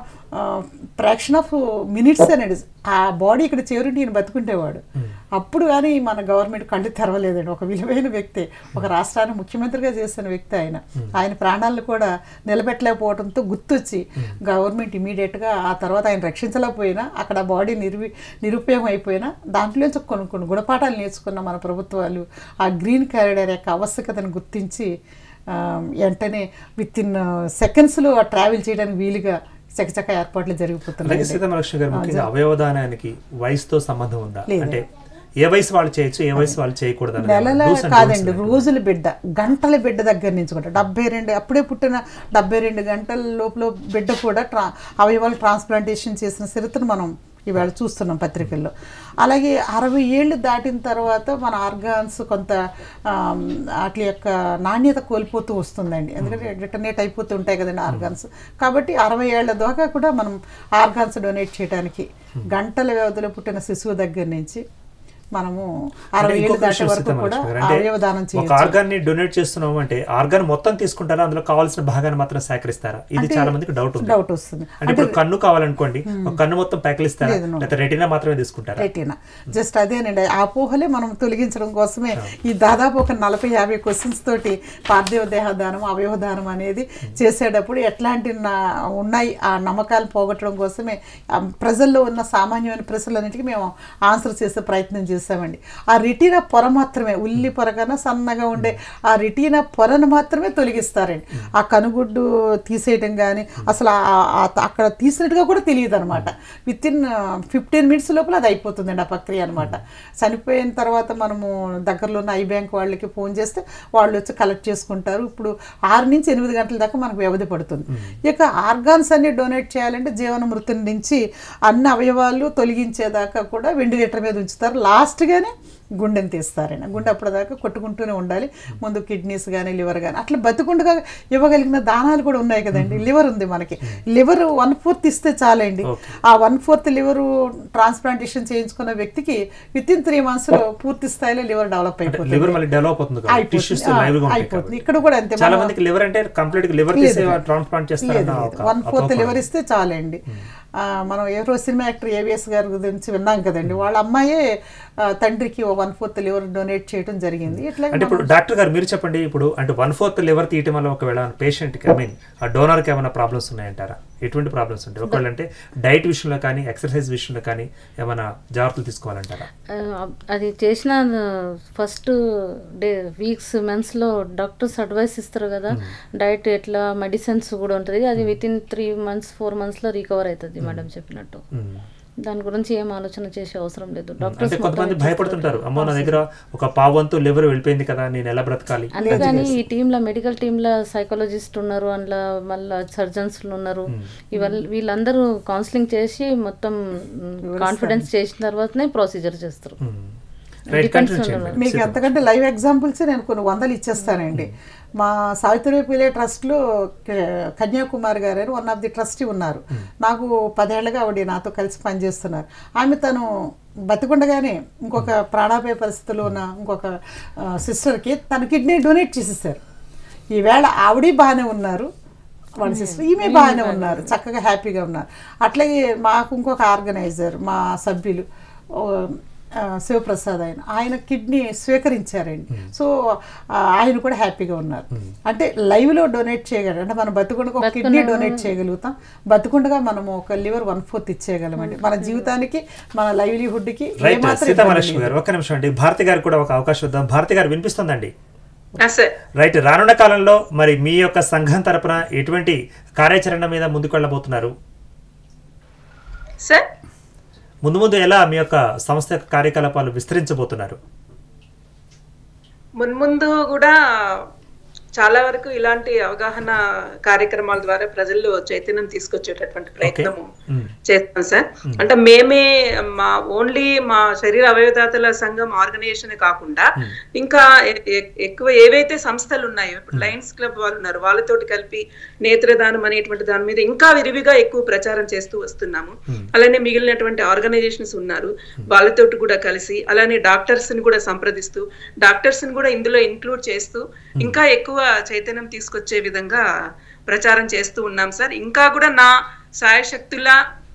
fraction of minutes అనేది ఆ బాడీ ఇక్కడ చేరుంటే ఈయన బతుకుంటేవాడు అప్పుడు కానీ మన గవర్నమెంట్ కళ్ళు తెరవలేదండి ఒక విలువైన వ్యక్తి ఒక రాష్ట్రానికి ముఖ్యమంత్రిగా చేసిన వ్యక్తి ఆయన ఆయన ప్రాణాలను కూడా నిలబెట్టలేకపోవడంతో గుర్తొచ్చి గవర్నమెంట్ ఇమీడియట్గా ఆ తర్వాత ఆయన రక్షించలేకపోయినా అక్కడ బాడీ నిర్వి నిరుపయోగం అయిపోయినా దాంట్లోంచి కొన్ని కొన్ని గుణపాఠాలు నేర్చుకున్న మన ప్రభుత్వాలు ఆ గ్రీన్ కారిడార్ యొక్క ఆవశ్యకతను గుర్తించి ఆ, వెంటనే విత్ ఇన్ సెకండ్స్లో ట్రావెల్ చేయడానికి వీలుగా చకచక ఏర్పాట్లు అలాగే జరిగిపోతున్నాయి సీతామలక్ష్మి గారు ముఖ్యంగా అవయవదానానికి వయసుతో సంబంధం ఉందా అంటే ఏ వయసు వాళ్ళు చేయొచ్చు ఏ వయసు వాళ్ళు చేయకూడదు అన్నది నెలల do's and don'ts కాదండి ఉన్నాయి. రోజుల బిడ్డ గంటల బిడ్డ దగ్గర నుంచి కూడా డెబ్బై రెండు అప్పుడే పుట్టిన డెబ్బై రెండు గంటల లోపల బిడ్డ కూడా ట్రా అవయవాలు ట్రాన్స్ప్లాంటేషన్ చేసిన చరిత్రను మనం ఇవాళ చూస్తున్నాం పత్రికల్లో అలాగే అరవై ఏళ్ళు దాటిన తర్వాత మన ఆర్గాన్స్ కొంత ఆమ్, వాటి యొక్క నాణ్యత కోల్పోతూ వస్తుందండి ఎందుకంటే రిటర్నేట్ అయిపోతూ ఉంటాయి కదండి ఆర్గాన్స్ కాబట్టి అరవై ఏళ్ల దాకా కూడా మనం ఆర్గాన్స్ డొనేట్ చేయడానికి గంటల వ్యవధిలో పుట్టిన శిశువు దగ్గర నుంచి మనము అంటే అరవై ఏళ్ళు ఇంకొక దాటే విషయం వరకు కూడా సీతామలక్ష్మి గారు, అంటే అవయవదానం ఒక చేయొచ్చు ఆర్గాన్ ని డొనేట్ చేస్తున్నాం అంటే ఆర్గాన్ మొత్తం తీసుకుంటారా అందులో కావాల్సిన భాగాన్ని మాత్రం సేకరిస్తారా ఇది చాలా మందికి డౌట్ ఉంది డౌట్ వస్తుంది అంటే ఇప్పుడు కన్ను కావాలనుకోండి ఒక కన్ను మొత్తం ప్యాకిలిస్తారా లేకపోతే రెటీనా మాత్రమే తీసుకుంటారా రెటీనా జస్ట్ అదేనండి ఆ అపోహలే మనం తొలగించడం కోసమే ఈ దాదాపు ఒక నలభై యాభై క్వశ్చన్స్ తోటి పార్థివ దేహదానం అవయవదానం అనేది చేసేటప్పుడు ఎట్లాంటి నా- ఉన్నాయి ఆ నమ్మకాలు పోగొట్టడం కోసమే ఆ ప్రజల్లో ఉన్న సామాన్యమైన ప్రశ్నలన్నిటికీ మేము ఆన్సర్ చేసే ప్రయత్నం చేసామండి ఆ రెటీనా పొర మాత్రమే ఉల్లి పొర కన్నా సన్నగా ఉండే ఆ రెటీనా పొరను మాత్రమే తొలగిస్తారండి ఆ కనుగుడ్డు తీసేయటం కానీ అసలు ఆ- ఆ- అక్కడ తీసినట్టుగా కూడా తెలియదు అనమాట విత్ ఇన్ ఫిఫ్టీన్ మినిట్స్ లోపల అది అయిపోతుందండి ఆ ప్రక్రియ అనమాట చనిపోయిన తర్వాత మనము దగ్గరలో ఉన్న ఐ బ్యాంక్ వాళ్ళకి ఫోన్ చేస్తే వాళ్ళు వచ్చి కలెక్ట్ చేసుకుంటారు ఇప్పుడు ఆరు నుంచి ఎనిమిది గంటల దాకా మనకు వ్యవధి పడుతుంది ఇక ఆర్గాన్స్ అన్ని డొనేట్ చేయాలంటే జీవన మృతుల నుంచి అన్ని అవయవాలు తొలగించేదాకా కూడా వెంటిలేటర్ మీద ఉంచుతారు లాస్ట్గానే గుండెని తీస్తారండి గుండె అప్పటిదాకా కొట్టుకుంటూనే ఉండాలి ముందు కిడ్నీస్ కానీ లివర్ కానీ అట్లా బతుకుండగా ఇవ్వగలిగిన దానాలు కూడా ఉన్నాయి కదండి లివర్ ఉంది మనకి లివర్ వన్ ఫోర్త్ ఇస్తే చాలండి ఆ వన్ ఫోర్త్ లివర్ ట్రాన్స్ప్లాంటేషన్ చేయించుకున్న వ్యక్తికి విత్ ఇన్ త్రీ మంత్స్లో పూర్తి స్థాయిలో లివర్ డెవలప్ అయిపోతుంది లివర్ మళ్ళీ డెవలప్ అవుతుంది కాబట్టి టిష్యూస్ లైవ్ గా ఉంటాయి అయిపోతుంది కాబట్టి. ఇక్కడ కూడా అంతే చాలా మందికి లివర్ అంటే కంప్లీట్ గా లివర్ తీసే ట్రాన్స్ప్లాంట్ చేస్తారన్న ఒక వన్ ఫోర్త్ అపోహ లివర్ ఇస్తే చాలండి ఆ, మనం ఎవరో సినిమా యాక్టర్ ఏవిఎస్ గారి గురించి విన్నాం కదండి వాళ్ళ అమ్మాయే ఆ, తండ్రికి వన్ ఫోర్త్ లివర్ డొనేట్ చేయడం జరిగింది ఇట్లా అంటే ఇప్పుడు డాక్టర్ గారు మీరు చెప్పండి ఇప్పుడు అంటే వన్ ఫోర్త్ లివర్ తీయటం వల్ల ఒకవేళ పేషెంట్ కి ఐ మీన్ ఆ డోనర్ కి ఏమైనా ప్రాబ్లమ్స్ ఉన్నాయంటారా ఎటువంటి ప్రాబ్లమ్స్ ఉంటాయి ఒకవేళ అంటే డైట్ విషయంలో కానీ ఎక్సర్సైజ్ విషయంలో కానీ ఏమైనా జాగ్రత్తలు తీసుకోవాలంటారా ఆ, అది చేసిన ఫస్ట్ డే వీక్స్ మంత్స్లో డాక్టర్స్ అడ్వైస్ ఇస్తారు కదా డైట్ ఎట్లా మెడిసిన్స్ కూడా ఉంటుంది అది within three months four మంత్స్లో రికవర్ అవుతుంది మేడం చెప్పినట్టు మ్మ్. దాని గురించి ఏం ఆలోచన చేసే అవసరం లేదు అంటే డాక్టర్స్ కొంతమంది భయపడుతుంటారు అమ్మో నా దగ్గర ఒక పావంతు లివర్ వెళ్ళిపోయింది కదా నేను ఎలా బ్రతకాలి అందుకని ఈ టీంలో మెడికల్ టీంలో సైకాలజిస్ట్ ఉన్నారు అందులో మళ్ళీ సర్జన్స్ ఉన్నారు ఇవాళ వీళ్ళందరూ కౌన్సిలింగ్ చేసి మొత్తం కాన్ఫిడెన్స్ చేసిన తర్వాతనే ప్రొసీజర్ చేస్తారు రైట్ కంటిన్యూ చేయండి మీకు ఎంతకంటే లైవ్ ఎగ్జాంపుల్స్ నేను కొన్ని వందలు ఇచ్చేస్తానండి మా సావిత్రి పిల్లే ట్రస్ట్లో క- కన్యాకుమారి గారు అని వన్ ఆఫ్ ది ట్రస్టీ ఉన్నారు నాకు పదేళ్లుగా ఆవిడ నాతో కలిసి పనిచేస్తున్నారు ఆమె తను బతికుండగానే ఇంకొక ప్రాణాపాయ పరిస్థితిలో ఉన్న ఇంకొక సిస్టర్కి తన కిడ్నీ డొనేట్ చేసేసారు ఈవేళ ఆవిడ బాగానే ఉన్నారు వాళ్ళ సిస్టర్ ఈమె బాగానే ఉన్నారు చక్కగా హ్యాపీగా ఉన్నారు అట్లాగే మాకు ఇంకొక ఆర్గనైజర్ మా సభ్యులు ఓ, ఆ, శివప్రసాద్ ఆయన ఆయన కిడ్నీ స్వీకరించారండి సో ఆ, ఆయన కూడా హ్యాపీగా ఉన్నారు అంటే లైవ్లో డొనేట్ చేయగలరు అంటే మనం బతుకుండగా ఒక కిడ్నీ డొనేట్ చేయగలుగుతాం బతుకుండగా మనము ఒక లివర్ వన్ ఫోర్త్ ఇచ్చేయగలమండి మన జీవితానికి మన లైవ్లీహుడ్కి రైట్ ఏమాత్రం ఇబ్బంది సీతామహాలక్ష్మి లేదు. గారు ఒక్క నిమిషం అండి భారతి గారు కూడా ఒక అవకాశం ఇద్దాం భారతి గారు వినిపిస్తుందండి ఆ, సార్ రైట్ రానున్న కాలంలో మరి మీ యొక్క సంఘం తరపున ఎటువంటి కార్యాచరణ మీద ముందుకు వెళ్ళబోతున్నారు సార్ ముందు ముందు ఎలా మీ యొక్క సంస్థ యొక్క కార్యకలాపాలు విస్తరించబోతున్నారు మున్ముందు కూడా చాలా వరకు ఇలాంటి అవగాహన కార్యక్రమాల ద్వారా ప్రజల్లో చైతన్యం తీసుకొచ్చేటటువంటి ప్రయత్నము మ్మ్. చేస్తాం సార్ అంటే మేమే మా ఓన్లీ మా శరీర అవయవదాతల సంఘం ఆర్గనైజేషన్ కాకుండా ఇంకా ఎ- ఎ- ఎక్కువ ఏవైతే సంస్థలు ఉన్నాయో ఇప్పుడు లయన్స్ క్లబ్ వాళ్ళు ఉన్నారు వాళ్ళతోటి కలిపి నేత్రదానం అనేటువంటి దాని మీద ఇంకా విరివిగా ఎక్కువ ప్రచారం చేస్తూ వస్తున్నాము అలానే మిగిలినటువంటి ఆర్గనైజేషన్స్ ఉన్నారు వాళ్ళతోటి కూడా కలిసి అలానే డాక్టర్స్ ని కూడా సంప్రదిస్తూ డాక్టర్స్ ని కూడా ఇందులో ఇంక్లూడ్ చేస్తూ ఇంకా ఎక్కువ చైతన్యం తీసుకొచ్చే విధంగా ప్రచారం చేస్తూ ఉన్నాం సార్ ఇంకా కూడా నా సాయశక్తుల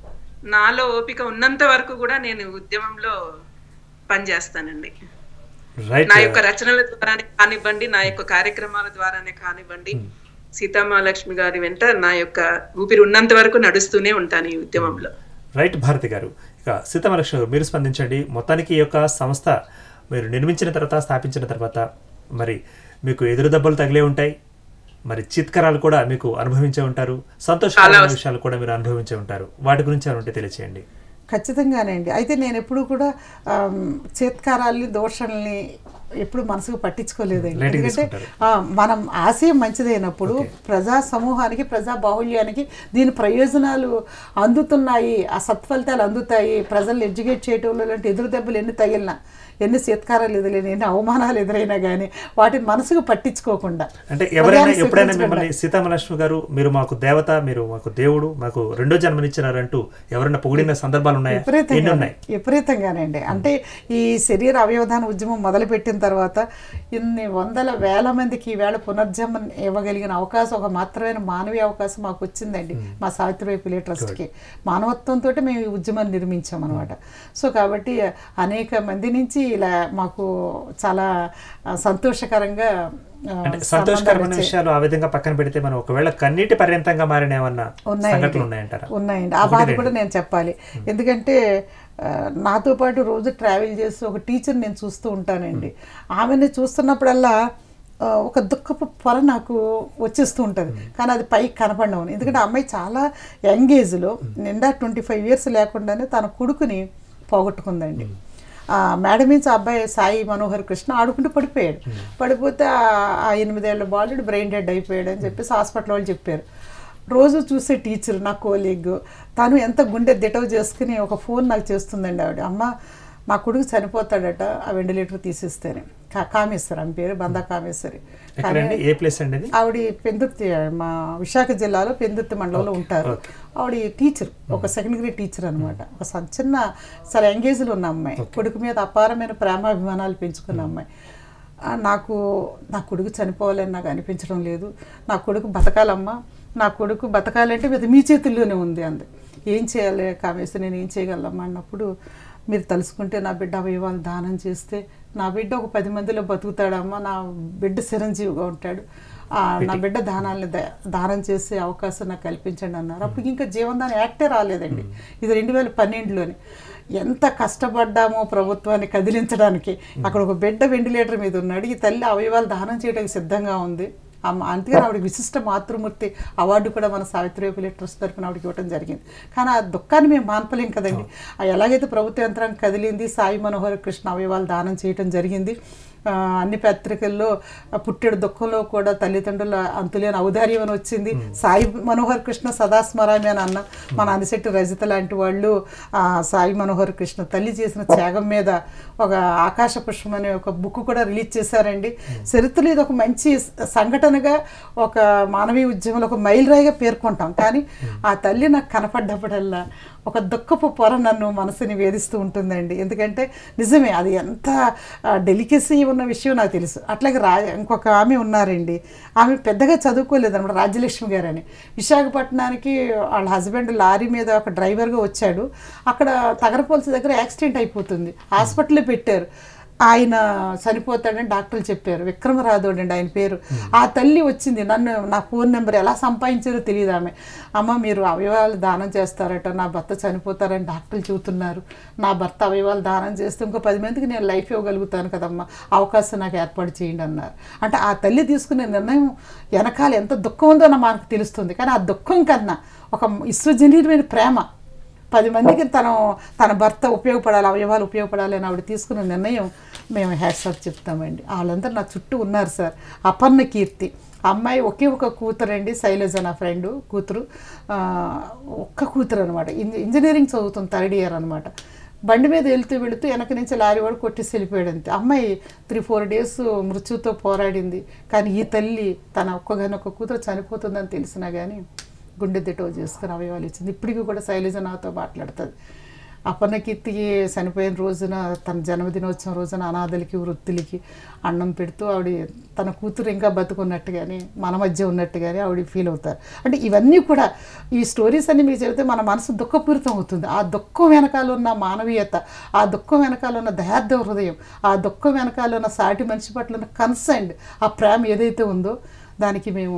నాలో ఓపిక ఉన్నంత వరకు కూడా నేను ఉద్యమంలో పనిచేస్తానండి రైట్ నా యొక్క రచనల ద్వారానే కానివ్వండి నా యొక్క కార్యక్రమాల ద్వారానే కానివ్వండి సీతామహాలక్ష్మి గారి వెంట నా యొక్క ఊపిరి ఉన్నంత వరకు నడుస్తూనే ఉంటాను ఈ ఉద్యమంలో రైట్ భారతి గారు ఇక సీతామలక్ష్మి గారు మీరు స్పందించండి మొత్తానికి ఈ యొక్క సంస్థ మీరు నిర్మించిన తర్వాత స్థాపించిన తర్వాత మరి మీకు ఎదురు దెబ్బలు తగిలే ఉంటాయి మరి చిత్కరాలు కూడా మీకు అనుభవించే ఉంటారు సంతోషకరమైన విషయాలు కూడా మీరు అనుభవించే ఉంటారు వాటి గురించి ఏమైనా ఉంటే తెలియచేయండి ఖచ్చితంగానండి అయితే నేను ఎప్పుడు కూడా ఆమ్, చేత్కారాల్ని దోషల్ని ఎప్పుడు మనసుకు పట్టించుకోలేదండి Light గా ఎందుకంటే తీసుకుంటారు. ఆ, మనం ఆశయం మంచిదైనప్పుడు ప్రజా సమూహానికి ప్రజా బాహుళ్యానికి దీని ప్రయోజనాలు అందుతున్నాయి ఆ సత్ఫలితాలు అందుతాయి ప్రజల్ని ఎడ్యుకేట్ చేయటంలో ఇలాంటి ఎదురు దెబ్బలు ఎన్ని తగిలినా ఎన్ని చేత్కారాలు ఎదురైనా ఎన్ని అవమానాలు ఎదురైనా కానీ వాటిని మనసుకు పట్టించుకోకుండా అంటే ఎవరైనా హృదయాన్ని ఎప్పుడైనా స్వీకరించకుండా. మిమ్మల్ని సీతామలక్ష్మి గారు మీరు మాకు దేవత మీరు మాకు దేవుడు మాకు రెండో జన్మనిచ్చినారంటూ ఎవరైనా పొగిడిన సందర్భాలు ఉన్నాయా ఎన్ని విపరీతంగా ఉన్నాయి విపరీతంగానండి అంటే ఈ శరీర అవయవదాన ఉద్యమం మొదలుపెట్టిన తర్వాత ఇన్ని వందల వేల మందికి ఈవేళ పునర్జన్మ ఇవ్వగలిగిన అవకాశం ఒక మాత్రమైన మానవీయ అవకాశం మాకు వచ్చిందండి మా సావిత్రిబాయి పిల్లే ట్రస్ట్కి మానవత్వంతో మేము ఈ ఉద్యమాన్ని నిర్మించాం అనమాట సో కాబట్టి అనేక మంది నుంచి ఇలా మాకు చాలా ఆ, సంతోషకరంగా ఆ, అంటే సంబంధాలు సంతోషకరమైన వచ్చాయి. విషయాలు ఆ విధంగా పక్కన పెడితే మనం ఒకవేళ కన్నీటి పర్యంతంగా మారిన ఏమన్నా ఉన్నాయండి. సంఘటనలు ఉన్నాయంటారా ఉన్నాయండి ఆ బాధ కూడా నేను చెప్పాలి ఎందుకంటే ఆ, నాతో పాటు రోజు ట్రావెల్ చేసి ఒక టీచర్ నేను చూస్తూ ఉంటానండి ఆమెని చూస్తున్నప్పుడల్లా ఆ, ఒక దుఃఖపు పొర నాకు వచ్చేస్తూ ఉంటుంది కానీ అది పైకి కనపడను ఎందుకంటే ఆ అమ్మాయి చాలా యంగ్ ఏజ్లో నిండా ట్వంటీ ఫైవ్ ఇయర్స్ లేకుండానే తన కొడుకుని పోగొట్టుకుందండి ఆ మేడం నుంచి ఆ అబ్బాయి సాయి మనోహర్ కృష్ణ ఆడుకుంటూ పడిపోయాడు పడిపోతే ఆ- ఆ ఎనిమిదేళ్ల బాలుడు బ్రెయిన్ డెడ్ అయిపోయాడు అని చెప్పేసి హాస్పిటల్ వాళ్ళు చెప్పారు రోజు చూసే టీచర్ నా కోలీగ్ తను ఎంత గుండె దిటవు చేసుకుని ఒక ఫోన్ నాకు చేస్తుందండి ఆవిడ అమ్మ నా కొడుకు చనిపోతాడట ఆ వెంటిలేటర్ తీసేస్తేనే కా కామేశ్వరి ఆమె పేరు బందా కామేశ్వరి ఎక్కడండి ఏ ప్లేస్ అండి అది ఆవిడ పెందుర్తి మా విశాఖ జిల్లాలో పెందుర్తి మండలంలో ఉంటారు ఆవిడ టీచర్ ఒక సెకండ్ గ్రేడ్ టీచర్ అనమాట ఒక స- చిన్న చాలా ఎంగేజ్లో ఉన్న అమ్మాయి కొడుకు మీద అపారమైన ప్రేమాభిమానాలు పెంచుకున్న అమ్మాయి ఆ, నాకు నా కొడుకు చనిపోవాలని నాకు అనిపించడం లేదు నా కొడుకు బతకాలమ్మా నా కొడుకు బతకాలంటే అది మీ చేతుల్లోనే ఉంది అంది ఏం చేయాలి కామేసి నేను ఏం చేయగలమ్మా అన్నప్పుడు మీరు తలుసుకుంటే నా బిడ్డ అవయవాలు దానం చేస్తే నా బిడ్డ ఒక పది మందిలో బతుకుతాడమ్మా నా బిడ్డ చిరంజీవిగా ఉంటాడు ఆ, నా బిడ్డ దానాన్ని ద- దానం చేసే అవకాశం నాకు కల్పించండి అన్నారు అప్పుడు ఇంకా జీవనదానం యాక్టే రాలేదండి ఇది రెండు వేల పన్నెండులోని ఎంత కష్టపడ్డామో ప్రభుత్వాన్ని కదిలించడానికి అక్కడ ఒక బిడ్డ వెంటిలేటర్ మీద ఉన్నాడు ఈ తల్లి అవయవాలు దానం చేయడానికి సిద్ధంగా ఉంది అమ్మ అందుకని ఆవిడకి విశిష్ట మాతృమూర్తి అవార్డు కూడా మన సావిత్రి పిల్లల ట్రస్ట్ తరఫున ఆవిడకి ఇవ్వడం జరిగింది కానీ ఆ దుఃఖాన్ని మేము మాన్పలేం కదండి ఆ ఎలాగైతే ప్రభుత్వ యంత్రాంగం కదిలింది సాయి మనోహర్ కృష్ణ అవయవాలు దానం చేయటం జరిగింది ఆ, అన్ని పత్రికల్లో ఆ పుట్టెడు దుఃఖంలో కూడా తల్లిదండ్రుల అంతులేని ఔదార్యం అని వచ్చింది సాయి మనోహర్ కృష్ణ సదా స్మరామి అని అన్న మన అనిశెట్టి రజిత లాంటి వాళ్ళు ఆ, సాయి మనోహర్ కృష్ణ తల్లి చేసిన త్యాగం మీద ఒక ఆకాశ పుష్పం అనే ఒక బుక్ కూడా రిలీజ్ చేశారండి చరిత్రలో ఇది ఒక మంచి స- సంఘటనగా ఒక మానవీయ ఉద్యమంలో ఒక మైలురాయిగా పేర్కొంటాం కానీ ఆ తల్లి నాకు కనపడ్డప్పుడల్లా ఒక దుఃఖపు పొర నన్ను మనసుని వేధిస్తూ ఉంటుందండి ఎందుకంటే నిజమే అది ఎంత డెలికసీ ఉన్న విషయం నాకు తెలుసు అట్లాగే రా ఇంకొక ఆమె ఉన్నారండి ఆమె పెద్దగా చదువుకోలేదు అనమాట రాజ్యలక్ష్మి గారు అని విశాఖపట్నానికి వాళ్ళ హస్బెండ్ లారీ మీద ఒక డ్రైవర్గా వచ్చాడు అక్కడ తగరపోల్సి దగ్గర యాక్సిడెంట్ అయిపోతుంది హాస్పిటల్లో పెట్టారు ఆయన చనిపోతాడని డాక్టర్లు చెప్పారు విక్రమరాథోడ్ అండి ఆయన పేరు ఆ తల్లి వచ్చింది నన్ను నా ఫోన్ నెంబర్ ఎలా సంపాదించారో తెలియదు ఆమె అమ్మ మీరు అవయవాలు దానం చేస్తారట నా భర్త చనిపోతారని డాక్టర్లు చెబుతున్నారు నా భర్త అవయవాలు దానం చేస్తే ఇంకో పది మందికి నేను లైఫ్ ఇవ్వగలుగుతాను కదమ్మా అవకాశం నాకు ఏర్పాటు చేయండి అన్నారు అంటే ఆ తల్లి తీసుకునే నిర్ణయం వెనకాల ఎంత దుఃఖం ఉందో నా మనకు తెలుస్తుంది కానీ ఆ దుఃఖం కన్నా ఒక విశ్వజనీయమైన ప్రేమ పది మందికి తన తన భర్త ఉపయోగపడాలి అవయవాలు ఉపయోగపడాలి అని ఆవిడ తీసుకున్న నిర్ణయం మేము హ్యాట్సాప్ చెప్తామండి వాళ్ళందరూ నా చుట్టూ ఉన్నారు సార్ అపర్ణ కీర్తి ఆ అమ్మాయి ఒకే ఒక కూతురు అండి శైలజ నా ఫ్రెండ్ కూతురు ఆ, ఒక్క కూతురు అనమాట ఇంజనీరింగ్ చదువుతుంది థర్డ్ ఇయర్ అనమాట బండి మీద వెళ్తూ వెళుతూ వెనక నుంచి లారీ వాడు కొట్టేసి వెళ్ళిపోయాడు అంతే అమ్మాయి త్రీ ఫోర్ డేస్ మృత్యుతో పోరాడింది కానీ ఈ తల్లి తన ఒక్కగానొక్క కూతురు చనిపోతుందని తెలిసినా కానీ గుండె దిటో చేసుకుని అవయవాలు ఇచ్చింది ఇప్పటికీ కూడా శైలజ నాతో మాట్లాడుతుంది అపర్ణ కీర్తికి చనిపోయిన రోజున తన జన్మదినోత్సవం రోజున అనాథలకి వృత్తులకి అన్నం పెడుతూ ఆవిడ తన కూతురు ఇంకా బతుకున్నట్టుగానే మన మధ్య ఉన్నట్టుగానే ఆవిడ ఫీల్ అవుతారు అంటే ఇవన్నీ కూడా ఈ స్టోరీస్ అన్ని మీకు చెబితే మన మనసు దుఃఖపూరితం అవుతుంది ఆ దుఃఖం వెనకాల ఉన్న మానవీయత ఆ దుఃఖం వెనకాల ఉన్న దయార్థ హృదయం ఆ దుఃఖం వెనకాల ఉన్న సాటి మనిషి పట్ల ఉన్న కన్సర్న్ ఆ ప్రేమ ఏదైతే ఉందో దానికి మేము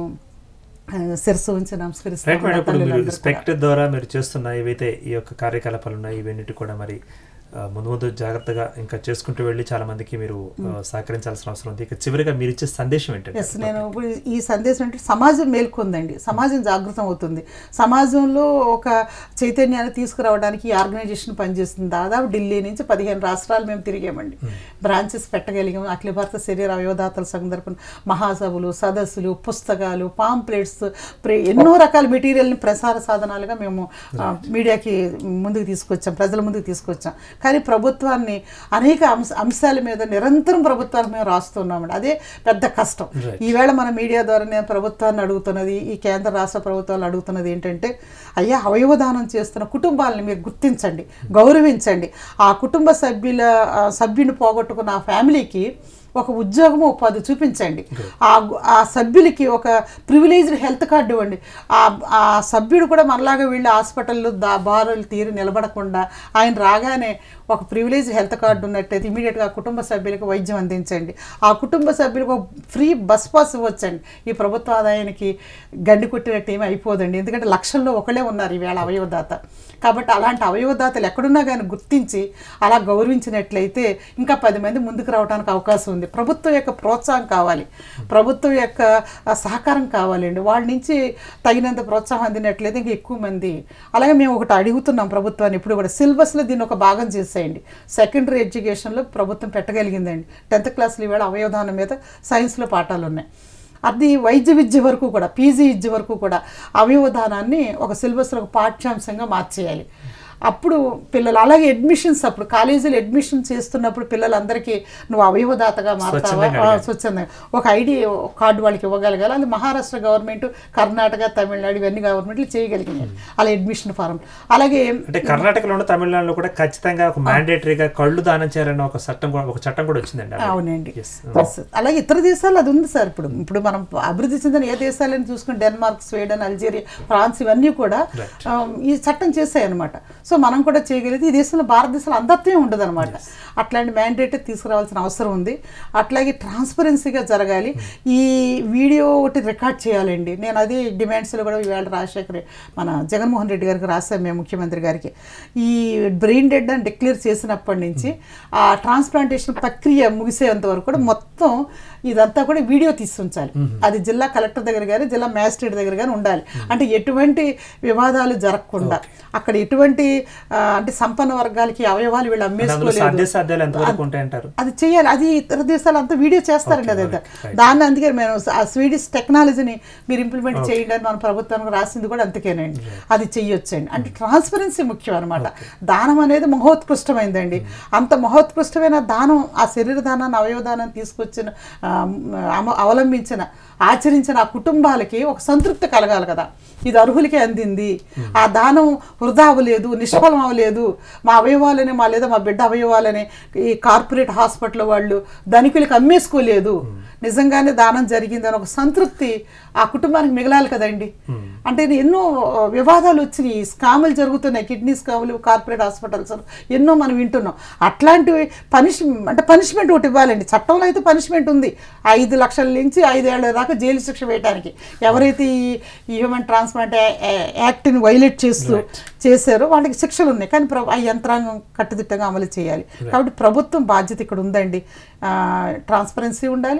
ఆ, శిరస్సు ఉంచి నమస్కరిస్తాం రైట్ మేడం ఇప్పుడు మీరు తల్లులందరూ కూడా. స్పెక్ట్ ద్వారా మీరు చేస్తున్న ఏవైతే ఈ యొక్క కార్యకలాపాలు ఉన్నాయి ఇవన్నిటి కూడా మరి ఆ, ముందు ముందు జాగ్రత్తగా ఇంకా చేసుకుంటూ వెళ్ళి చాలా మందికి మీరు ఆ, సహకరించాల్సిన అవసరం ఉంది ఇక చివరిగా మీరు ఇచ్చే సందేశం ఏంటంటే ఎస్ నేను ఇప్పుడు ఈ సందేశం అంటే సమాజం మేల్కొందండి సమాజం జాగృతం అవుతుంది సమాజంలో ఒక చైతన్యాన్ని తీసుకురావడానికి ఈ ఆర్గనైజేషన్ పనిచేస్తుంది దాదాపు ఢిల్లీ నుంచి పదిహేను రాష్ట్రాలు మేము తిరిగామండి బ్రాంచెస్ పెట్టగలిగాం అఖిల భారత శరీర అవయవదాతల సంఘం తరపున మహాసభలు సదస్సులు పుస్తకాలు పాంప్లెట్స్ ప్రే ఎన్నో రకాల మెటీరియల్ని ప్రసార సాధనాలుగా మేము ఆ, మీడియాకి ముందుకు తీసుకొచ్చాం ప్రజల ముందుకు తీసుకొచ్చాం కానీ ప్రభుత్వాన్ని అనేక అంశ అంశాల మీద నిరంతరం ప్రభుత్వానికి మేము రాస్తున్నామండి అదే పెద్ద కష్టం Right. ఈవేళ మన మీడియా ద్వారా నేను ప్రభుత్వాన్ని అడుగుతున్నది ఈ కేంద్ర రాష్ట్ర ప్రభుత్వాలు అడుగుతున్నది ఏంటంటే అయ్యా అవయవదానం చేస్తున్న కుటుంబాలను మీరు గుర్తించండి గౌరవించండి ఆ కుటుంబ సభ్యుల ఆ, సభ్యుని పోగొట్టుకున్న ఆ ఫ్యామిలీకి ఒక ఉద్యోగము ఉపాధి చూపించండి ఆ గు- ఆ సభ్యులకి ఒక ప్రివిలేజ్డ్ హెల్త్ కార్డు ఇవ్వండి ఆ ఆ సభ్యుడు కూడా మనలాగా వెళ్ళి హాస్పిటల్లో దా బారులు తీరి నిలబడకుండా ఆయన రాగానే ఒక ప్రివిలేజ్ హెల్త్ కార్డు ఉన్నట్టయితే ఇమీడియట్గా ఆ కుటుంబ సభ్యులకు వైద్యం అందించండి ఆ కుటుంబ సభ్యులకు ఒక ఫ్రీ బస్ పాస్ ఇవ్వచ్చండి ఈ ప్రభుత్వ ఆదాయానికి గండి కొట్టినట్టు ఏమీ అయిపోదండి ఎందుకంటే లక్షల్లో ఒకళ్ళే ఉన్నారు ఈవేళ అవయవదాత కాబట్టి అలాంటి అవయవదాతలు ఎక్కడున్నా కానీ గుర్తించి అలా గౌరవించినట్లయితే ఇంకా పది మంది ముందుకు రావడానికి అవకాశం ఉంది ప్రభుత్వం యొక్క ప్రోత్సాహం కావాలి ప్రభుత్వం యొక్క ఆ, సహకారం కావాలండి వాళ్ళ నుంచి తగినంత ప్రోత్సాహం అందినట్లయితే ఇంకా ఎక్కువ మంది అలాగే మేము ఒకటి అడుగుతున్నాం ప్రభుత్వాన్ని ఇప్పుడు కూడా సిలబస్లో దీన్ని ఒక భాగం చేసేయండి సెకండరీ ఎడ్యుకేషన్లో ప్రభుత్వం పెట్టగలిగిందండి టెన్త్ క్లాస్లో ఈవేళ అవయవదానం మీద సైన్స్లో పాఠాలు ఉన్నాయి అది వైద్య విద్య వరకు కూడా పీజీ విద్య వరకు కూడా అవయవదానాన్ని ఒక సిలబస్లో ఒక పాఠ్యాంశంగా మార్చేయాలి అప్పుడు పిల్లలు అలాగే అడ్మిషన్స్ అప్పుడు కాలేజీలో అడ్మిషన్ చేస్తున్నప్పుడు పిల్లలందరికీ నువ్వు అవయవదాతగా మారుతావా స్వచ్ఛందంగా ఆ, అడగాలి. స్వచ్ఛందంగా ఒక ఐడి కార్డు వాళ్ళకి ఇవ్వగలగాలి అది మహారాష్ట్ర గవర్నమెంట్ కర్ణాటక తమిళనాడు ఇవన్నీ గవర్నమెంట్లు చేయగలిగినాయి అలా అడ్మిషన్ ఫారం అలాగే అంటే కర్ణాటకలోను తమిళనాడులో కూడా ఖచ్చితంగా ఒక మ్యాండేటరీగా కళ్ళు దానం చేయాలన్న ఒక చట్టం కూడా ఒక చట్టం కూడా వచ్చిందండి already. అవునండి Yes. Yes. అలాగే ఇతర దేశాలు అది ఉంది సార్ ఇప్పుడు ఇప్పుడు మనం అభివృద్ధి చెందిన ఏ దేశాలని చూసుకుని డెన్మార్క్ స్వీడన్ అల్జీరియా ఫ్రాన్స్ ఇవన్నీ కూడా Right. ఆ, ఈ చట్టం చేశాయి అనమాట సో మనం కూడా చేయగలిగితే ఈ దేశంలో భారతదేశంలో అందత్వం ఉండదు అనమాట అట్లాంటి మ్యాండేట్ తీసుకురావాల్సిన అవసరం ఉంది అట్లాగే ట్రాన్స్పరెన్సీగా జరగాలి ఈ వీడియో ఒకటి రికార్డ్ చేయాలండి నేను అది డిమాండ్స్లో కూడా ఈవేళ రాజశేఖర్ మన జగన్మోహన్ రెడ్డి గారికి రాశాను మేము ముఖ్యమంత్రి గారికి ఈ బ్రెయిన్ డెడ్ అని డిక్లేర్ చేసినప్పటి నుంచి ఆ ట్రాన్స్ప్లాంటేషన్ ప్రక్రియ ముగిసేంత వరకు కూడా మొత్తం ఇదంతా కూడా వీడియో తీసి ఉంచాలి అది జిల్లా కలెక్టర్ దగ్గర కానీ జిల్లా మ్యాజిస్ట్రేట్ దగ్గర కానీ ఉండాలి అంటే ఎటువంటి వివాదాలు జరగకుండా అక్కడ ఎటువంటి ఆ, అంటే సంపన్న వర్గాలకి అవయవాలు వీళ్ళు అంటే అందులో సాధ్య అమ్మేసుకోలేదు సాధ్యాలు ఎంతవరకు ఉంటాయంటారు అది చేయాలి అది ఇతర దేశాలు అంతా వీడియో చేస్తారండి Okay, అదంతా right, right. దాన్ని అందుకే మేము ఆ స్వీడిష్ టెక్నాలజీని మీరు ఇంప్లిమెంట్ చేయండి అని మన ప్రభుత్వానికి రాసింది కూడా అందుకేనండి అది చెయ్యొచ్చండి అంటే ట్రాన్స్పరెన్సీ ముఖ్యం అనమాట దానం అనేది మహోత్కృష్టమైందండి అంత మహోత్కృష్టమైన దానం ఆ శరీర దానాన్ని అవయవ దానాన్ని తీసుకొచ్చిన ఆ, అమ- అవలంబించిన ఆచరించిన ఆ కుటుంబాలకి ఒక సంతృప్తి కలగాలి కదా ఇది అర్హులకే అందింది ఆ దానం వృధా అవ్వలేదు నిష్ఫలం అవ్వలేదు మా అవయవాలని మా లేదా మా బిడ్డ అవయవాలని ఈ కార్పొరేట్ హాస్పిటల్ వాళ్ళు ధనికులకి అమ్మేసుకోలేదు నిజంగానే దానం జరిగిందని ఒక సంతృప్తి ఆ కుటుంబానికి మిగలాలి కదండి అంటే ఎన్నో వివాదాలు వచ్చినాయి స్కాములు జరుగుతున్నాయి కిడ్నీ స్కాములు కార్పొరేట్ హాస్పిటల్స్ ఎన్నో మనం వింటున్నాం అట్లాంటివి పనిష్ అంటే పనిష్మెంట్ ఒకటి ఇవ్వాలండి చట్టంలో అయితే పనిష్మెంట్ ఉంది ఐదు లక్షల నుంచి ఐదేళ్ల దాకా జైలు శిక్ష వేయడానికి ఎవరైతే ఈ ఈ హ్యూమన్ ట్రాన్స్ప్లాంట్ యాక్ట్ని వైలేట్ చేస్తూ చేశారో వాళ్ళకి శిక్షలు ఉన్నాయి కానీ ప్ర- ఆ యంత్రాంగం కట్టుదిట్టంగా అమలు చేయాలి కాబట్టి ప్రభుత్వం బాధ్యత ఇక్కడ ఉందండి ట్రాన్స్పరెన్సీ ఉండాలి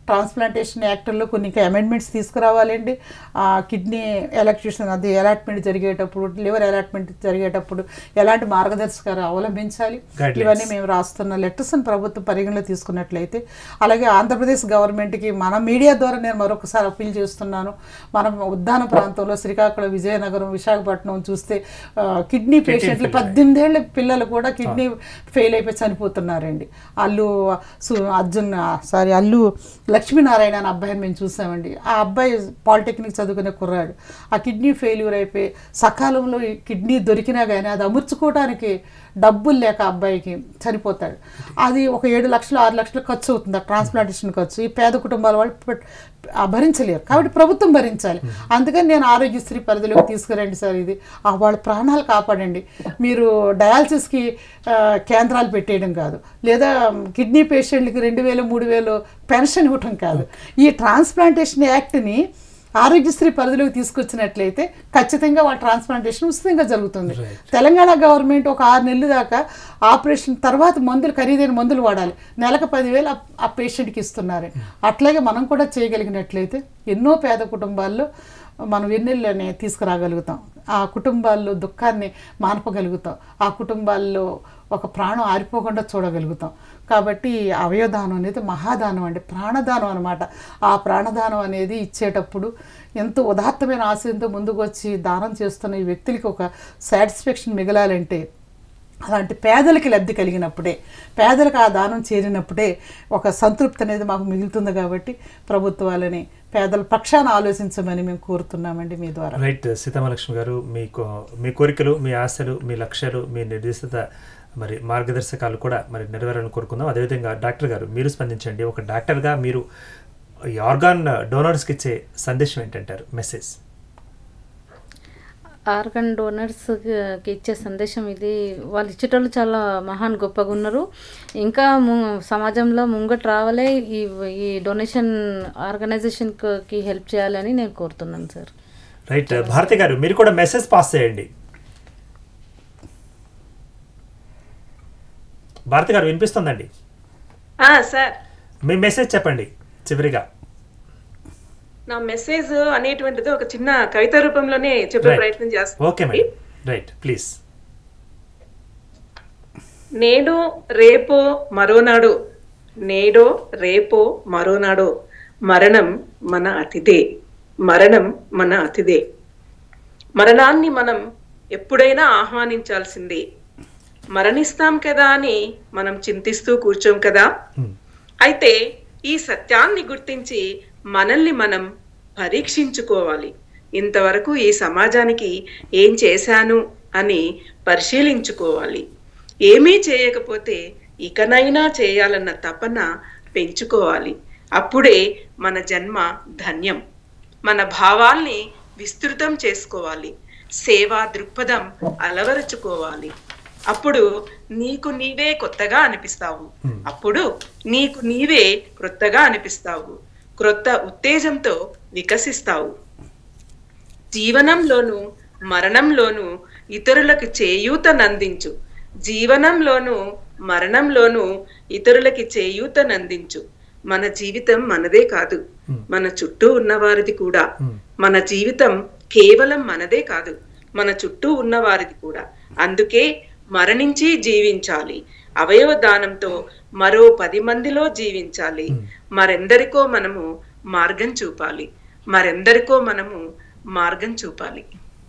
ట్రాన్స్ప్లాంటేషన్ యాక్టర్లో కొన్ని అమెండ్మెంట్స్ తీసుకురావాలండి ఆ కిడ్నీ ఎలక్ట్రిషన్ అది అలాట్మెంట్ జరిగేటప్పుడు లివర్ అలాట్మెంట్ జరిగేటప్పుడు ఎలాంటి మార్గదర్శకాలు అవలంబించాలి Guidelines. ఇవన్నీ మేము రాస్తున్న లెటర్స్ ప్రభుత్వం పరిగణలో తీసుకున్నట్లయితే అలాగే ఆంధ్రప్రదేశ్ గవర్నమెంట్కి మన మీడియా ద్వారా నేను మరొకసారి అప్పీల్ చేస్తున్నాను మనం ఉద్దాన ప్రాంతంలో శ్రీకాకుళం విజయనగరం విశాఖపట్నం చూస్తే ఆ, కిడ్నీ పేషెంట్లు పద్దెనిమిది ఏళ్ళ పిల్లలు కూడా కిడ్నీ ఫెయిల్ అయిపోయి చనిపోతున్నారండి అల్లు సు అర్జున్ సారీ అల్లు లక్ష్మీనారాయణ అనే అబ్బాయిని మేము చూసామండి ఆ అబ్బాయి పాలిటెక్నిక్ చదువుకునే కుర్రాడు ఆ కిడ్నీ ఫెయిల్యూర్ అయిపోయి సకాలంలో ఈ కిడ్నీ దొరికినా కానీ అది అమర్చుకోవడానికి డబ్బులు లేక ఆ అబ్బాయికి చనిపోతాడు అది ఒక ఏడు లక్షలు ఆరు లక్షలు ఖర్చు అవుతుంది ఆ ట్రాన్స్ప్లాంటేషన్ ఖర్చు ఈ పేద కుటుంబాల వాళ్ళు పెట్- ఆ భరించలేరు కాబట్టి ప్రభుత్వం భరించాలి అందుకని నేను ఆరోగ్యశ్రీ పరిధిలోకి తీసుకురండి సార్ ఇది ఆ వాళ్ళ ప్రాణాలు కాపాడండి మీరు డయాలసిస్కి ఆ, కేంద్రాలు పెట్టేయడం కాదు లేదా కిడ్నీ పేషెంట్లకి రెండు వేలు మూడు వేలు పెన్షన్ ఇవ్వటం కాదు ఈ ట్రాన్స్ప్లాంటేషన్ యాక్ట్ని ఆరోగ్యశ్రీ పరిధిలోకి తీసుకొచ్చినట్లయితే ఖచ్చితంగా వాళ్ళ ట్రాన్స్ప్లాంటేషన్ ఉచితంగా జరుగుతుంది తెలంగాణ గవర్నమెంట్ ఒక ఆరు నెలలు దాకా ఆపరేషన్ తర్వాత మందులు ఖరీదైన మందులు వాడాలి నెలకు పదివేలు ఆ- ఆ పేషెంట్కి ఇస్తున్నారు అట్లాగే మనం కూడా చేయగలిగినట్లయితే ఎన్నో పేద కుటుంబాల్లో మనం వెన్నెల్లోనే తీసుకురాగలుగుతాం ఆ కుటుంబాల్లో దుఃఖాన్ని మానపగలుగుతాం ఆ కుటుంబాల్లో ఒక ప్రాణం ఆరిపోకుండా చూడగలుగుతాం కాబట్టి అవయవదానం అనేది మహాదానం అండి ప్రాణదానం అనమాట ఆ ప్రాణదానం అనేది ఇచ్చేటప్పుడు ఎంతో ఉదాత్తమైన ఆశయంతో ముందుకు వచ్చి దానం చేస్తున్న ఈ వ్యక్తులకి ఒక సాటిస్ఫాక్షన్ మిగలాలంటే అలాంటి పేదలకి లబ్ధి కలిగినప్పుడే పేదలకు ఆ దానం చేరినప్పుడే ఒక సంతృప్తి అనేది మాకు మిగులుతుంది కాబట్టి ప్రభుత్వాలని పేదల పక్షాన ఆలోచించమని మేము కోరుతున్నామండి మీ ద్వారా రైట్ సీతామలక్ష్మి గారు మీకు మీ కోరికలు మీ ఆశలు మీ లక్ష్యాలు మీ నిర్దేశిత మరి మార్గదర్శకాలు కూడా మరి నెరవేరాలని కోరుకుందాం అదేవిధంగా డాక్టర్ గారు మీరు స్పందించండి ఒక డాక్టర్గా మీరు ఈ ఆర్గాన్ డోనర్స్కి ఇచ్చే సందేశం ఏంటంటారు మెసేజ్ ఆర్గన్ డోనర్స్కి ఇచ్చే సందేశం ఇది వాళ్ళు ఇచ్చేటోళ్ళు చాలా మహాన్ గొప్పగా ఉన్నారు ఇంకా ము సమాజంలో ముంగట రావాలే ఈ ఈ డొనేషన్ ఆర్గనైజేషన్కి హెల్ప్ చేయాలని నేను కోరుతున్నాను సార్ రైట్ భారతి గారు మీరు కూడా మెసేజ్ పాస్ చేయండి భారతి గారు వినిపిస్తుందండి ఆ, సార్ మీ మెసేజ్ చెప్పండి చివరిగా నా మెసేజ్ అనేటువంటిది ఒక చిన్న కవిత రూపంలోనే చెప్పే Right. ప్రయత్నం ఓకే చేస్తాను మేడం రైట్ ప్లీజ్ నేడు రేపో మరోనాడు నేడో రేపో మరోనాడో మరణం మన అతిథే మరణం మన అతిథే మరణాన్ని మనం ఎప్పుడైనా ఆహ్వానించాల్సిందే మరణిస్తాం కదా అని మనం చింతిస్తూ కూర్చోం కదా అయితే ఈ సత్యాన్ని గుర్తించి మనల్ని మనం పరీక్షించుకోవాలి ఇంతవరకు ఈ సమాజానికి ఏం చేశాను అని పరిశీలించుకోవాలి ఏమీ చేయకపోతే ఇకనైనా చేయాలన్న తపన పెంచుకోవాలి అప్పుడే మన జన్మ ధన్యం మన భావాల్ని విస్తృతం చేసుకోవాలి సేవా దృక్పథం అలవరుచుకోవాలి అప్పుడు నీకు నీవే కొత్తగా అనిపిస్తావు అప్పుడు నీకు నీవే క్రొత్తగా అనిపిస్తావు క్రొత్త ఉత్తేజంతో వికసిస్తావు జీవనంలోను మరణంలోను ఇతరులకు చేయూతనందించు జీవనంలోను మరణంలోను ఇతరులకి చేయూతనందించు మన జీవితం మనదే కాదు మన చుట్టూ ఉన్నవారిది కూడా మన జీవితం కేవలం మనదే కాదు మన చుట్టూ ఉన్నవారిది కూడా అందుకే మరణించి జీవించాలి అవయవ దానంతో మరో పది మందిలో జీవించాలి మరెందరికో మనము మార్గం చూపాలి మరెందరికో మనము మార్గం చూపాలి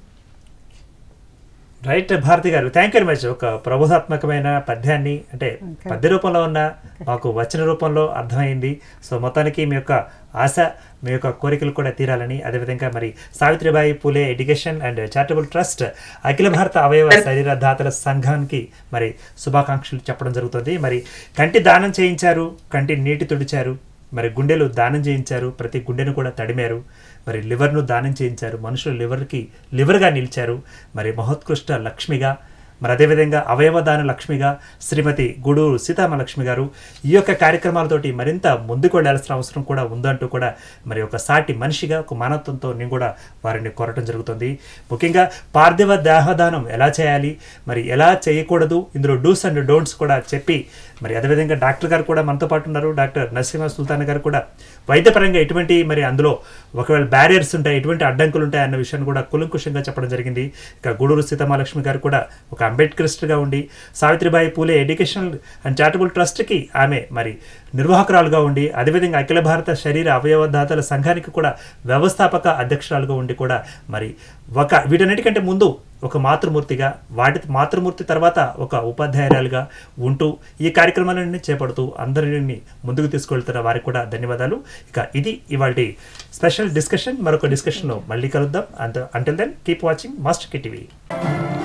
రైట్ భారతి గారు థ్యాంక్ యూ వెరీ మచ్ ఒక ప్రబోధాత్మకమైన పద్యాన్ని అంటే పద్య రూపంలో ఉన్న మాకు వచన రూపంలో అర్థమైంది సో మొత్తానికి మీ యొక్క ఆశ మీ యొక్క కోరికలు కూడా తీరాలని అదేవిధంగా మరి Savitribai Phule education and charitable trust అఖిల భారత అవయవ శరీర దాతల సంఘానికి మరి శుభాకాంక్షలు చెప్పడం జరుగుతుంది మరి కంటి దానం చేయించారు కంటి నీటి తుడిచారు మరి గుండెలు దానం చేయించారు ప్రతి గుండెను కూడా తడిమారు మరి లివర్ను దానం చేయించారు మనుషుల లివర్కి లివర్గా నిలిచారు మరి మహోత్కృష్ట లక్ష్మిగా మరి అదేవిధంగా అవయవదాన లక్ష్మిగా శ్రీమతి గూడూరు సీతామలక్ష్మి గారు ఈ యొక్క కార్యక్రమాలతోటి మరింత ముందుకు వెళ్ళాల్సిన అవసరం కూడా ఉందంటూ కూడా మరి ఒక సాటి మనిషిగా ఒక మానవత్వంతో నేను కూడా వారిని కోరటం జరుగుతుంది ముఖ్యంగా పార్థివ దేహదానం ఎలా చేయాలి మరి ఎలా చేయకూడదు ఇందులో డూస్ అండ్ డోంట్స్ కూడా చెప్పి మరి అదేవిధంగా డాక్టర్ గారు కూడా మనతో పాటు ఉన్నారు డాక్టర్ నరసింహ సుల్తాన్ గారు కూడా వైద్యపరంగా ఎటువంటి మరి అందులో ఒకవేళ బ్యారియర్స్ ఉంటాయి ఎటువంటి అడ్డంకులు ఉంటాయి అన్న విషయాన్ని కూడా కులంకుషంగా చెప్పడం జరిగింది ఇక గూడూరు సీతమహాలక్ష్మి గారు కూడా ఒక అంబేద్కరిస్ట్గా ఉండి Savitribai Phule educational and charitable ట్రస్ట్కి ఆమె మరి నిర్వాహకురాలుగా ఉండి అదేవిధంగా అఖిల భారత శరీర అవయవదాతల సంఘానికి కూడా వ్యవస్థాపక అధ్యక్షురాలుగా ఉండి కూడా మరి ఒక వీటన్నిటికంటే ముందు ఒక మాతృమూర్తిగా వాటి మాతృమూర్తి తర్వాత ఒక ఉపాధ్యాయురాలుగా ఉంటూ ఈ కార్యక్రమాలన్నీ చేపడుతూ అందరిని ముందుకు తీసుకెళ్తున్న వారికి కూడా ధన్యవాదాలు ఇక ఇది ఇవాళ స్పెషల్ డిస్కషన్ మరొక డిస్కషన్లో మళ్ళీ కలుద్దాం అంత until then keep watching master కి టీవీ